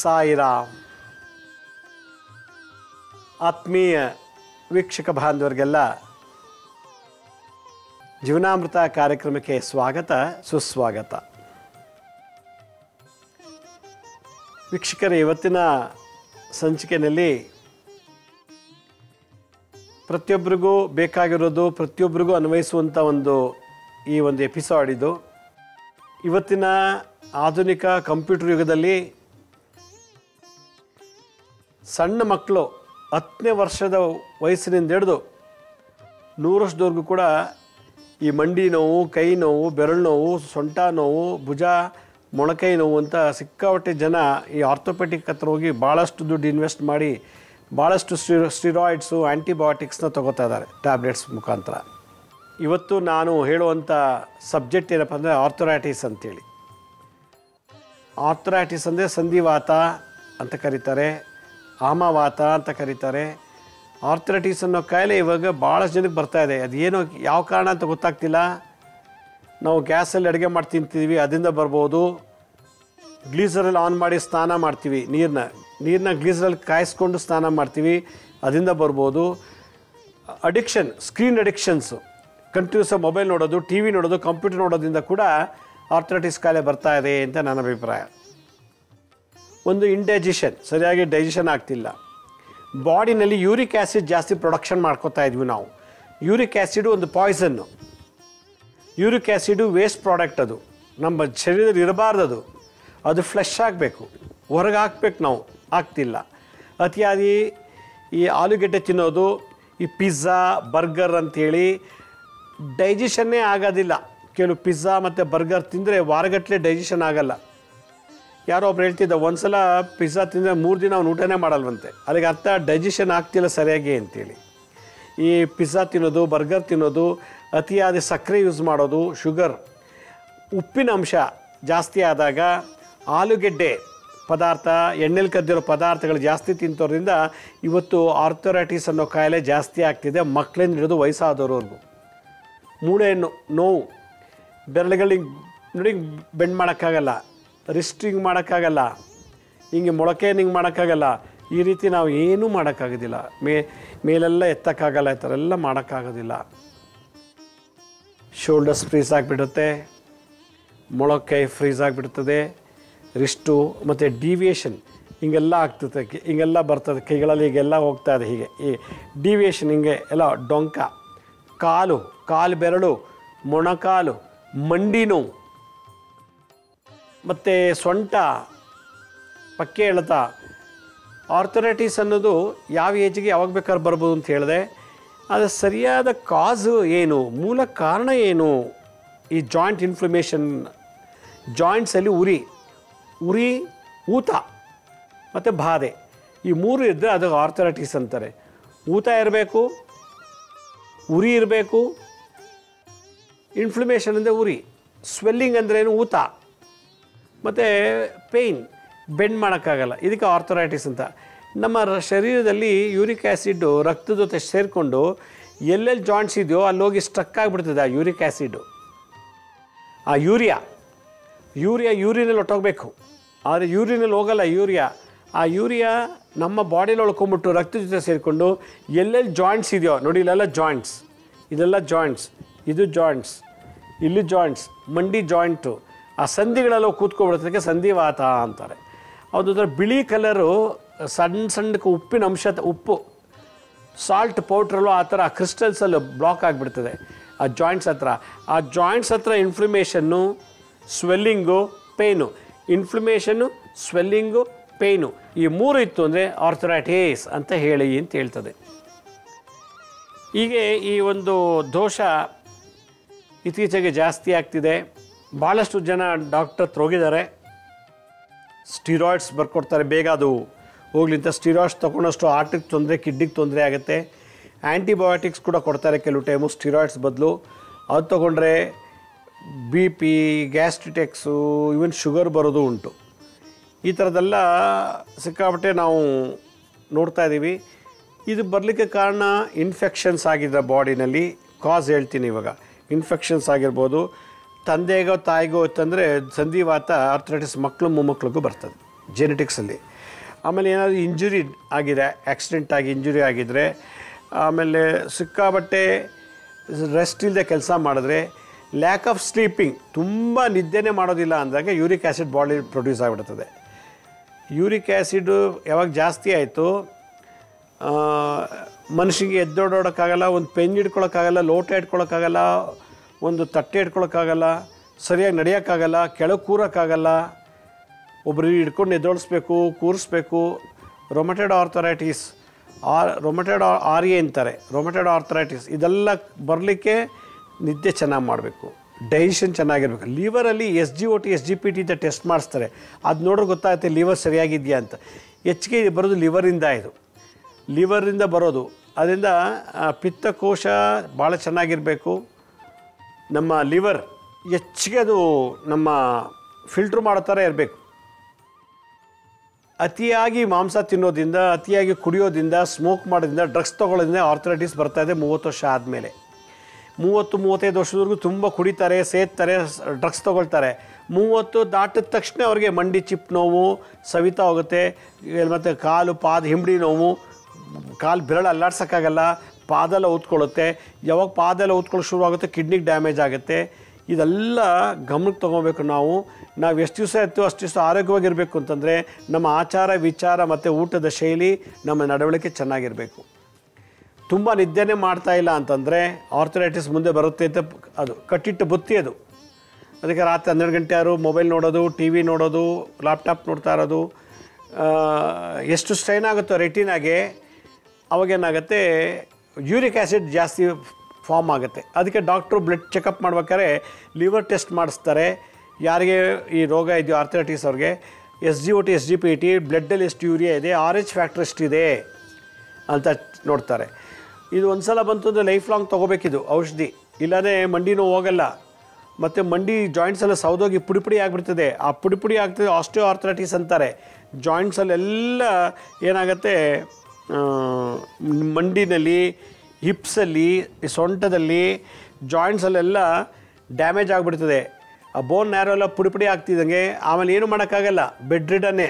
ಸಾಯಿರಾಮ್ ಆತ್ಮೀಯ ವೀಕ್ಷಕ ಬಾಂಧವರಿಗೆಲ್ಲ ಜೀವನಾಮೃತ ಕಾರ್ಯಕ್ರಮಕ್ಕೆ ಸ್ವಾಗತ ಸುಸ್ವಾಗತ ವೀಕ್ಷಕರ ಇವತ್ತಿನ ಸಂಚಿಕೆಯಲ್ಲಿ ಪ್ರತಿಯೊಬ್ಬರಿಗೂ ಬೇಕಾಗಿರೋದು ಪ್ರತಿಯೊಬ್ಬರಿಗೂ ಅನ್ವಯಿಸುವಂಥ ಒಂದು ಈ ಒಂದು ಎಪಿಸೋಡ್ ಇದು ಇವತ್ತಿನ ಆಧುನಿಕ ಕಂಪ್ಯೂಟರ್ ಯುಗದಲ್ಲಿ ಸಣ್ಣ ಮಕ್ಕಳು ಹತ್ತನೇ ವರ್ಷದ ವಯಸ್ಸಿನಿಂದ ಹಿಡಿದು ನೂರು ವರ್ಷದವರೆಗೂ ಕೂಡ ಈ ಮಂಡಿ ನೋವು ಕೈ ನೋವು ಬೆರಳು ನೋವು ಸೊಂಟ ನೋವು ಭುಜ ಮೊಣಕೈ ನೋವು ಅಂತ ಸಿಕ್ಕಾಪಟ್ಟೆ ಜನ ಈ ಆರ್ಥೋಪೆಟಿಕ್ ಹತ್ರ ಹೋಗಿ ಭಾಳಷ್ಟು ದುಡ್ಡು ಇನ್ವೆಸ್ಟ್ ಮಾಡಿ ಭಾಳಷ್ಟು ಸ್ಟಿರೋ ಸ್ಟಿರಾಯ್ಡ್ಸು ಆ್ಯಂಟಿಬಯೋಟಿಕ್ಸ್ನ ತಗೋತಾ ಇದ್ದಾರೆ ಟ್ಯಾಬ್ಲೆಟ್ಸ್ ಮುಖಾಂತರ ಇವತ್ತು ನಾನು ಹೇಳುವಂಥ ಸಬ್ಜೆಕ್ಟ್ ಏನಪ್ಪ ಅಂದರೆ ಆರ್ಥೊರೈಟಿಸ್ ಅಂತೇಳಿ ಆರ್ಥೊರೈಟಿಸ್ ಅಂದರೆ ಸಂಧಿವಾತ ಅಂತ ಕರೀತಾರೆ ಆಮವಾತ ಅಂತ ಕರೀತಾರೆ ಆರ್ಥರೈಟಿಸ್ ಅನ್ನೋ ಕಾಯಿಲೆ ಇವಾಗ ಭಾಳಷ್ಟು ಜನಕ್ಕೆ ಬರ್ತಾ ಇದೆ ಅದೇನು ಯಾವ ಕಾರಣ ಅಂತ ಗೊತ್ತಾಗ್ತಿಲ್ಲ ನಾವು ಗ್ಯಾಸಲ್ಲಿ ಅಡುಗೆ ಮಾಡಿ ತಿಂತೀವಿ ಅದರಿಂದ ಬರ್ಬೋದು ಗ್ಲೀಸರಲ್ಲಿ ಆನ್ ಮಾಡಿ ಸ್ನಾನ ಮಾಡ್ತೀವಿ ನೀರನ್ನ ನೀರನ್ನ ಗ್ಲೀಸರಲ್ಲಿ ಕಾಯಿಸ್ಕೊಂಡು ಸ್ನಾನ ಮಾಡ್ತೀವಿ ಅದರಿಂದ ಬರ್ಬೋದು addiction screen addictions continuous mobile ನೋಡೋದು ಟಿ ವಿ ನೋಡೋದು ಕಂಪ್ಯೂಟರ್ ನೋಡೋದ್ರಿಂದ ಕೂಡ ಆರ್ಥರೈಟಿಸ್ ಕಾಯಿಲೆ ಬರ್ತಾ ಇದೆ ಅಂತ ನನ್ನ ಅಭಿಪ್ರಾಯ ಒಂದು ಇಂಡೈಜೆಷನ್ ಸರಿಯಾಗಿ ಡೈಜೆಷನ್ ಆಗ್ತಿಲ್ಲ ಬಾಡಿನಲ್ಲಿ ಯೂರಿಕ್ ಆ್ಯಸಿಡ್ ಜಾಸ್ತಿ ಪ್ರೊಡಕ್ಷನ್ ಮಾಡ್ಕೋತಾ ಇದ್ವಿ ನಾವು ಯೂರಿಕ್ ಆ್ಯಸಿಡು ಒಂದು poison uric acid waste product ಅದು ನಮ್ಮ ಶರೀರದಲ್ಲಿ ಇರಬಾರ್ದು ಅದು ಅದು ಫ್ಲೆಶ್ ಆಗಬೇಕು ಹೊರಗೆ ಹಾಕ್ಬೇಕು ನಾವು ಆಗ್ತಿಲ್ಲ ಅತಿಯಾಗಿ ಈ ಆಲೂಗೆಡ್ಡೆ ತಿನ್ನೋದು ಈ ಪಿಜ್ಜಾ ಬರ್ಗರ್ ಅಂಥೇಳಿ ಡೈಜೆಷನ್ನೇ ಆಗೋದಿಲ್ಲ ಕೆಲವು ಪಿಜ್ಜಾ ಮತ್ತು ಬರ್ಗರ್ ತಿಂದರೆ ವಾರಗಟ್ಟಲೆ ಡೈಜೆಷನ್ ಆಗಲ್ಲ ಯಾರೋ ಒಬ್ರು ಹೇಳ್ತಿದ್ದ ಒಂದ್ಸಲ ಪಿಜ್ಜಾ ತಿಂದರೆ ಮೂರು ದಿನ ಅವ್ನು ಊಟನೇ ಮಾಡಲ್ವಂತೆ ಅದಕ್ಕೆ ಅರ್ಥ ಡೈಜೆಷನ್ ಆಗ್ತಿಲ್ಲ ಸರಿಯಾಗಿ ಅಂತೇಳಿ ಈ ಪಿಜ್ಜಾ ತಿನ್ನೋದು ಬರ್ಗರ್ ತಿನ್ನೋದು ಅತಿಯಾದ ಸಕ್ಕರೆ ಯೂಸ್ ಮಾಡೋದು ಶುಗರ್ ಉಪ್ಪಿನ ಅಂಶ ಜಾಸ್ತಿ ಆದಾಗ ಆಲೂಗೆಡ್ಡೆ ಪದಾರ್ಥ ಎಣ್ಣೆಲಿ ಕದ್ದಿರೋ ಪದಾರ್ಥಗಳು ಜಾಸ್ತಿ ತಿಂತೋದ್ರಿಂದ ಇವತ್ತು ಆರ್ಥೊರೈಟಿಸ್ ಅನ್ನೋ ಕಾಯಿಲೆ ಜಾಸ್ತಿ ಆಗ್ತಿದೆ ಮಕ್ಕಳಿಂದ ಹಿಡಿದು ವಯಸ್ಸಾದವ್ರವರೆಗೂ ಮೂಳೆ ನೋ- ನೋವು ಬೆರಳುಗಳಿಗೆ ನೋಡಿ ಬೆಂಡ್ ಮಾಡೋಕ್ಕಾಗಲ್ಲ ರಿಸ್ಟ್ರಿಂಗ್ ಮಾಡೋಕ್ಕಾಗಲ್ಲ ಹಿಂಗೆ ಮೊಳಕೆ ಹಿಂಗೆ ಮಾಡೋಕ್ಕಾಗಲ್ಲ ಈ ರೀತಿ ನಾವು ಏನೂ ಮಾಡೋಕ್ಕಾಗೋದಿಲ್ಲ ಮೇ ಮೇಲೆಲ್ಲ ಎತ್ತಕ್ಕಾಗಲ್ಲ ಈ ಥರ ಎಲ್ಲ ಮಾಡೋಕ್ಕಾಗೋದಿಲ್ಲ ಶೋಲ್ಡರ್ಸ್ ಫ್ರೀಸ್ ಆಗಿಬಿಡುತ್ತೆ ಮೊಳಕೈ ಫ್ರೀಸ್ ಆಗಿಬಿಡ್ತದೆ ರಿಸ್ಟು ಮತ್ತು ಡಿವಿಯೇಷನ್ ಹಿಂಗೆಲ್ಲ ಆಗ್ತದೆ ಕಿ- ಹಿಂಗೆಲ್ಲ ಬರ್ತದೆ ಕೈಗಳಲ್ಲಿ ಹೀಗೆಲ್ಲ ಹೋಗ್ತಾ ಇದೆ ಹೀಗೆ ಈ ಡಿವಿಯೇಷನ್ ಹಿಂಗೆ ಎಲ್ಲ ಡೊಂಕ ಕಾಲು ಕಾಲು ಬೆರಳು ಮೊಣಕಾಲು ಮಂಡಿ ನೋವು ಮತ್ತು ಸೊಂಟ ಪಕ್ಕೆ ಎಳೆತ ಆರ್ಥರೈಟಿಸ್ ಅನ್ನೋದು ಯಾವ ಏಜ್ಗೆ ಯಾವಾಗ ಬೇಕಾದ್ರೆ ಬರ್ಬೋದು ಅಂತ ಹೇಳಿದೆ ಅದರ ಸರಿಯಾದ ಕಾಸು ಏನು ಮೂಲ ಕಾರಣ ಏನು ಈ ಜಾಯಿಂಟ್ ಇನ್ಫ್ಲಮೇಷನ್ ಜಾಯಿಂಟ್ಸಲ್ಲಿ ಉರಿ ಉರಿ ಊತ ಮತ್ತು ಬಾಧೆ ಈ ಮೂರು ಇದ್ದರೆ ಅದು ಆರ್ಥರೈಟಿಸ್ ಅಂತಾರೆ ಊತ ಇರಬೇಕು ಉರಿ ಇರಬೇಕು ಇನ್ಫ್ಲಮೇಷನ್ ಅಂದರೆ ಉರಿ ಸ್ವೆಲ್ಲಿಂಗ್ ಅಂದ್ರೇನು ಊತ ಮತ್ತು ಪೇಯ್ನ್ ಬೆಂಡ್ ಮಾಡೋಕ್ಕಾಗಲ್ಲ ಇದಕ್ಕೆ ಆರ್ಥರೈಟಿಸ್ ಅಂತ ನಮ್ಮ ರ- ಶರೀರದಲ್ಲಿ ಯೂರಿಕ್ ಆ್ಯಸಿಡ್ಡು ರಕ್ತದ ಜೊತೆ ಸೇರಿಕೊಂಡು ಎಲ್ಲೆಲ್ಲಿ ಜಾಯಿಂಟ್ಸ್ ಇದೆಯೋ ಅಲ್ಲಿ ಹೋಗಿ ಸ್ಟ್ರಕ್ ಆಗಿಬಿಡ್ತದೆ ಆ ಯೂರಿಕ್ ಆ್ಯಸಿಡ್ಡು ಆ ಯೂರಿಯಾ ಯೂರಿಯಾ ಯೂರಿನಲ್ಲಿ ಹೊಟ್ಟೋಗ್ಬೇಕು ಆದರೆ ಯೂರಿನಲ್ಲಿ ಹೋಗಲ್ಲ ಯೂರಿಯಾ ಆ ಯೂರಿಯಾ ನಮ್ಮ ಬಾಡಿಯಲ್ಲಿ ಉಳ್ಕೊಂಬಿಟ್ಟು ರಕ್ತ ಜೊತೆ ಸೇರಿಕೊಂಡು ಎಲ್ಲೆಲ್ಲಿ ಜಾಯಿಂಟ್ಸ್ ಇದೆಯೋ ನೋಡಿ ಇಲ್ಲೆಲ್ಲ ಜಾಯಿಂಟ್ಸ್ ಇದೆಲ್ಲ ಜಾಯಿಂಟ್ಸ್ ಇದು ಜಾಯಿಂಟ್ಸ್ ಇಲ್ಲಿ ಜಾಯಿಂಟ್ಸ್ ಮಂಡಿ ಜಾಯಿಂಟು ಆ ಸಂಧಿಗಳೆಲ್ಲ ಕೂತ್ಕೊಬಿಡ್ತದಕ್ಕೆ ಸಂಧಿವಾತ ಅಂತಾರೆ ಅದು ಬಿಳಿ ಕಲರು ಸಣ್ಣ ಸಣ್ಣಕ್ಕೆ ಉಪ್ಪಿನ ಅಂಶ ಉಪ್ಪು ಸಾಲ್ಟ್ ಪೌಡ್ರಲ್ಲೂ ಆ ಥರ ಕ್ರಿಸ್ಟಲ್ಸಲ್ಲಿ ಬ್ಲಾಕ್ ಆಗಿಬಿಡ್ತದೆ ಆ ಜಾಯಿಂಟ್ಸ್ ಹತ್ರ ಆ ಜಾಯಿಂಟ್ಸ್ ಹತ್ರ ಇನ್ಫ್ಲಮೇಷನ್ನು ಸ್ವೆಲ್ಲಿಂಗು ಪೇಯ್ನು ಇನ್ಫ್ಲಮೇಷನ್ನು ಸ್ವೆಲ್ಲಿಂಗು ಪೇಯ್ನು ಈ ಮೂರು ಇತ್ತು ಅಂದರೆ ಆರ್ಥರೈಟಿಸ್ ಅಂತ ಹೇಳಿ ಅಂತ ಹೇಳ್ತದೆ ಹೀಗೆ ಈ ಒಂದು ದೋಷ ಇತ್ತೀಚೆಗೆ ಜಾಸ್ತಿ ಆಗ್ತಿದೆ ಭಾಳಷ್ಟು ಜನ ಡಾಕ್ಟರ್ ಹತ್ರ ಹೋಗಿದ್ದಾರೆ ಸ್ಟಿರಾಯ್ಡ್ಸ್ ಬರ್ಕೊಡ್ತಾರೆ ಬೇಗ ಅದು ಹೋಗ್ಲಿ ಅಂತ ಸ್ಟಿರಾಯ್ಡ್ಸ್ ತೊಗೊಂಡಷ್ಟು ಆರ್ಟಿಗೆ ತೊಂದರೆ ಕಿಡ್ನಿಗೆ ತೊಂದರೆ ಆಗುತ್ತೆ ಆ್ಯಂಟಿಬಯೋಟಿಕ್ಸ್ ಕೂಡ ಕೊಡ್ತಾರೆ ಕೆಲವು ಟೈಮು ಸ್ಟಿರಾಯ್ಡ್ಸ್ ಬದಲು ಅದು ತೊಗೊಂಡ್ರೆ ಬಿ ಪಿ ಗ್ಯಾಸ್ಟ್ರಿಟೆಕ್ಸು ಈವನ್ ಶುಗರ್ ಬರೋದು ಉಂಟು ಈ ಥರದ್ದೆಲ್ಲ ಸಿಕ್ಕಾಪಟ್ಟೆ ನಾವು ನೋಡ್ತಾ ಇದ್ದೀವಿ ಇದು ಬರಲಿಕ್ಕೆ ಕಾರಣ ಇನ್ಫೆಕ್ಷನ್ಸ್ ಆಗಿದೆ ಬಾಡಿನಲ್ಲಿ ಕಾಸ್ ಹೇಳ್ತೀನಿ ಇವಾಗ ಇನ್ಫೆಕ್ಷನ್ಸ್ ಆಗಿರ್ಬೋದು ತಂದೆಗೋ ತಾಯಿಗೋ ಇತ್ತಂದರೆ ಸಂಧಿವಾತ ಆರ್ಥರೈಟಿಸ್ ಮಕ್ಕಳು ಮೊಮ್ಮಕ್ಳಿಗೂ ಬರ್ತದೆ ಜೆನೆಟಿಕ್ಸಲ್ಲಿ ಆಮೇಲೆ ಏನಾದರೂ ಇಂಜುರಿ ಆಗಿದೆ ಆಕ್ಸಿಡೆಂಟ್ ಆಗಿ ಇಂಜುರಿ ಆಗಿದ್ದರೆ ಆಮೇಲೆ ಸಿಕ್ಕಾಬಟ್ಟೆ ರೆಸ್ಟ್ ಇಲ್ಲದೆ ಕೆಲಸ ಮಾಡಿದ್ರೆ ಲ್ಯಾಕ್ ಆಫ್ ಸ್ಲೀಪಿಂಗ್ ತುಂಬ ನಿದ್ದೆನೇ ಮಾಡೋದಿಲ್ಲ ಅಂದಾಗ ಯೂರಿಕ್ ಆ್ಯಸಿಡ್ ಬಾಡಿ ಪ್ರೊಡ್ಯೂಸ್ ಆಗಿಬಿಡ್ತದೆ ಯೂರಿಕ್ ಆ್ಯಸಿಡು ಯಾವಾಗ ಜಾಸ್ತಿ ಆಯಿತು ಮನುಷ್ಯನಿಗೆ ಎದ್ದೋಡೋಡೋಕ್ಕಾಗಲ್ಲ ಒಂದು ಪೆನ್ ಹಿಡ್ಕೊಳಕ್ಕಾಗಲ್ಲ ಲೋಟ ಇಟ್ಕೊಳಕ್ಕಾಗಲ್ಲ ಒಂದು ತಟ್ಟೆ ಇಟ್ಕೊಳಕ್ಕಾಗಲ್ಲ ಸರಿಯಾಗಿ ನಡೆಯೋಕ್ಕಾಗಲ್ಲ ಕೆಳಗೆ ಕೂರೋಕ್ಕಾಗಲ್ಲ ಒಬ್ಬರು ಹಿಡ್ಕೊಂಡು ಎದ್ದೋಳಿಸ್ಬೇಕು ಕೂರಿಸ್ಬೇಕು rheumatoid arthritis R rheumatoid R A ಅಂತಾರೆ ರೊಮಟೆಡ್ ಆರ್ಥರೈಟಿಸ್ ಇದೆಲ್ಲ ಬರಲಿಕ್ಕೆ ನಿದ್ದೆ ಚೆನ್ನಾಗಿ ಮಾಡಬೇಕು ಡೈಜೆಷನ್ ಚೆನ್ನಾಗಿರ್ಬೇಕು ಲಿವರಲ್ಲಿ S G O T S G P T ಅಂತ ಟೆಸ್ಟ್ ಮಾಡಿಸ್ತಾರೆ ಅದು ನೋಡ್ರೆ ಗೊತ್ತಾಗುತ್ತೆ ಲಿವರ್ ಸರಿಯಾಗಿದೆಯಾ ಅಂತ ಹೆಚ್ಚಿಗೆ ಬರೋದು ಲಿವರಿಂದ ಇದು ಲಿವರಿಂದ ಬರೋದು ಅದರಿಂದ ಆ, ಪಿತ್ತಕೋಶ ಭಾಳ ಚೆನ್ನಾಗಿರಬೇಕು ನಮ್ಮ ಲಿವರ್ ಹೆಚ್ಚಿಗೆ ಅದು ನಮ್ಮ ಫಿಲ್ಟ್ರ್ ಮಾಡೋ ಥರ ಇರಬೇಕು ಅತಿಯಾಗಿ ಮಾಂಸ ತಿನ್ನೋದ್ರಿಂದ ಅತಿಯಾಗಿ ಕುಡಿಯೋದ್ರಿಂದ ಸ್ಮೋಕ್ ಮಾಡೋದ್ರಿಂದ ಡ್ರಗ್ಸ್ ತೊಗೊಳ್ಳೋದ್ರಿಂದ ಆರ್ಥರೈಟಿಸ್ ಬರ್ತಾ ಇದೆ ಮೂವತ್ತು ವರ್ಷ ಆದಮೇಲೆ ಮೂವತ್ತು ಮೂವತ್ತೈದು ವರ್ಷದವರೆಗೂ ತುಂಬ ಕುಡಿತಾರೆ ಸೇತ್ತಾರೆ ಡ್ರಗ್ಸ್ ತೊಗೊಳ್ತಾರೆ ಮೂವತ್ತು ದಾಟಿದ ತಕ್ಷಣ ಅವ್ರಿಗೆ ಮಂಡಿ ಚಿಪ್ ನೋವು ಸವಿತಾ ಹೋಗುತ್ತೆ ಮತ್ತು ಕಾಲು ಪಾದ ಹಿಂಬಡಿ ನೋವು ಕಾಲು ಬೆರಳು ಅಲ್ಲಾಡ್ಸೋಕ್ಕಾಗಲ್ಲ ಪಾದೆಲ್ಲ ಊದ್ಕೊಳ್ಳುತ್ತೆ ಯಾವಾಗ ಪಾದೆಲ್ಲ ಊದ್ಕೊಳ್ಳೋಕೆ ಶುರುವಾಗುತ್ತೆ ಕಿಡ್ನಿಗೆ ಡ್ಯಾಮೇಜ್ ಆಗುತ್ತೆ ಇದೆಲ್ಲ ಗಮನಕ್ಕೆ ತೊಗೋಬೇಕು ನಾವು ನಾವು ಎಷ್ಟು ದಿವಸ ಇರ್ತೀವೋ ಅಷ್ಟು ದಿವಸ ಆರೋಗ್ಯವಾಗಿರಬೇಕು ಅಂತಂದರೆ ನಮ್ಮ ಆಚಾರ ವಿಚಾರ ಮತ್ತು ಊಟದ ಶೈಲಿ ನಮ್ಮ ನಡವಳಿಕೆ ಚೆನ್ನಾಗಿರಬೇಕು ತುಂಬ ನಿದ್ದೆನೇ ಮಾಡ್ತಾ ಇಲ್ಲ ಅಂತಂದರೆ ಆರ್ಥರೈಟಿಸ್ ಮುಂದೆ ಬರುತ್ತೆ ಅಂತ ಅದು ಕಟ್ಟಿಟ್ಟು ಬುತ್ತಿ ಅದು ಅದಕ್ಕೆ ರಾತ್ರಿ ಹನ್ನೆರಡು ಗಂಟೆ ಆದ್ರು ಮೊಬೈಲ್ ನೋಡೋದು ಟಿ ವಿ ನೋಡೋದು ಲ್ಯಾಪ್ಟಾಪ್ ನೋಡ್ತಾ ಇರೋದು ಆ, ಎಷ್ಟು ಸ್ಟ್ರೈನ್ ಆಗುತ್ತೋ ರೆಟಿನಾಗೆ ಅವಾಗೇನಾಗುತ್ತೆ ಯೂರಿಕ್ ಆ್ಯಸಿಡ್ ಜಾಸ್ತಿ ಫಾರ್ಮ್ ಆಗುತ್ತೆ ಅದಕ್ಕೆ ಡಾಕ್ಟ್ರು ಬ್ಲಡ್ ಚೆಕಪ್ ಮಾಡ್ಬೇಕಾದ್ರೆ ಲಿವರ್ ಟೆಸ್ಟ್ ಮಾಡಿಸ್ತಾರೆ ಯಾರಿಗೆ ಈ ರೋಗ ಇದೆಯೋ ಆರ್ಥರೈಟಿಸ್ ಅವ್ರಿಗೆ S G O T S G P T ಬ್ಲಡ್ಡಲ್ಲಿ ಎಷ್ಟು ಯೂರಿಯಾ ಇದೆ ಆರ್ ಎಚ್ ಫ್ಯಾಕ್ಟ್ರ್ ಎಷ್ಟಿದೆ ಅಂತ ನೋಡ್ತಾರೆ ಇದು ಒಂದು ಸಲ ಬಂತು ಅಂದರೆ ಲೈಫ್ ಲಾಂಗ್ ತೊಗೋಬೇಕಿದು ಔಷಧಿ ಇಲ್ಲಾಂದರೆ ಮಂಡಿ ನೋವು ಹೋಗಲ್ಲ ಮತ್ತು ಮಂಡಿ ಜಾಯಿಂಟ್ಸ್ ಎಲ್ಲ ಸೌದೋಗಿ ಪುಡಿ ಪುಡಿ ಆಗಿಬಿಡ್ತದೆ ಆ ಪುಡಿ ಪುಡಿ ಆಗ್ತದೆ ಆಸ್ಟಿಯೋ ಆರ್ಥರೈಟಿಸ್ ಅಂತಾರೆ ಜಾಯಿಂಟ್ಸಲ್ಲೆಲ್ಲ ಏನಾಗುತ್ತೆ ಆ, ಮಂಡಿನಲ್ಲಿ ಹಿಪ್ಸಲ್ಲಿ ಈ ಸೊಂಟದಲ್ಲಿ ಜಾಯಿಂಟ್ಸಲ್ಲೆಲ್ಲ ಡ್ಯಾಮೇಜ್ ಆಗಿಬಿಡ್ತದೆ ಆ ಬೋನ್ ನ್ಯಾರೋ ಎಲ್ಲ ಪುಡಿ ಪುಡಿ ಆಗ್ತಿದ್ದಂಗೆ ಆಮೇಲೆ ಏನು ಮಾಡೋಕ್ಕಾಗಲ್ಲ ಬೆಡ್ ರಿಡನ್ನೇ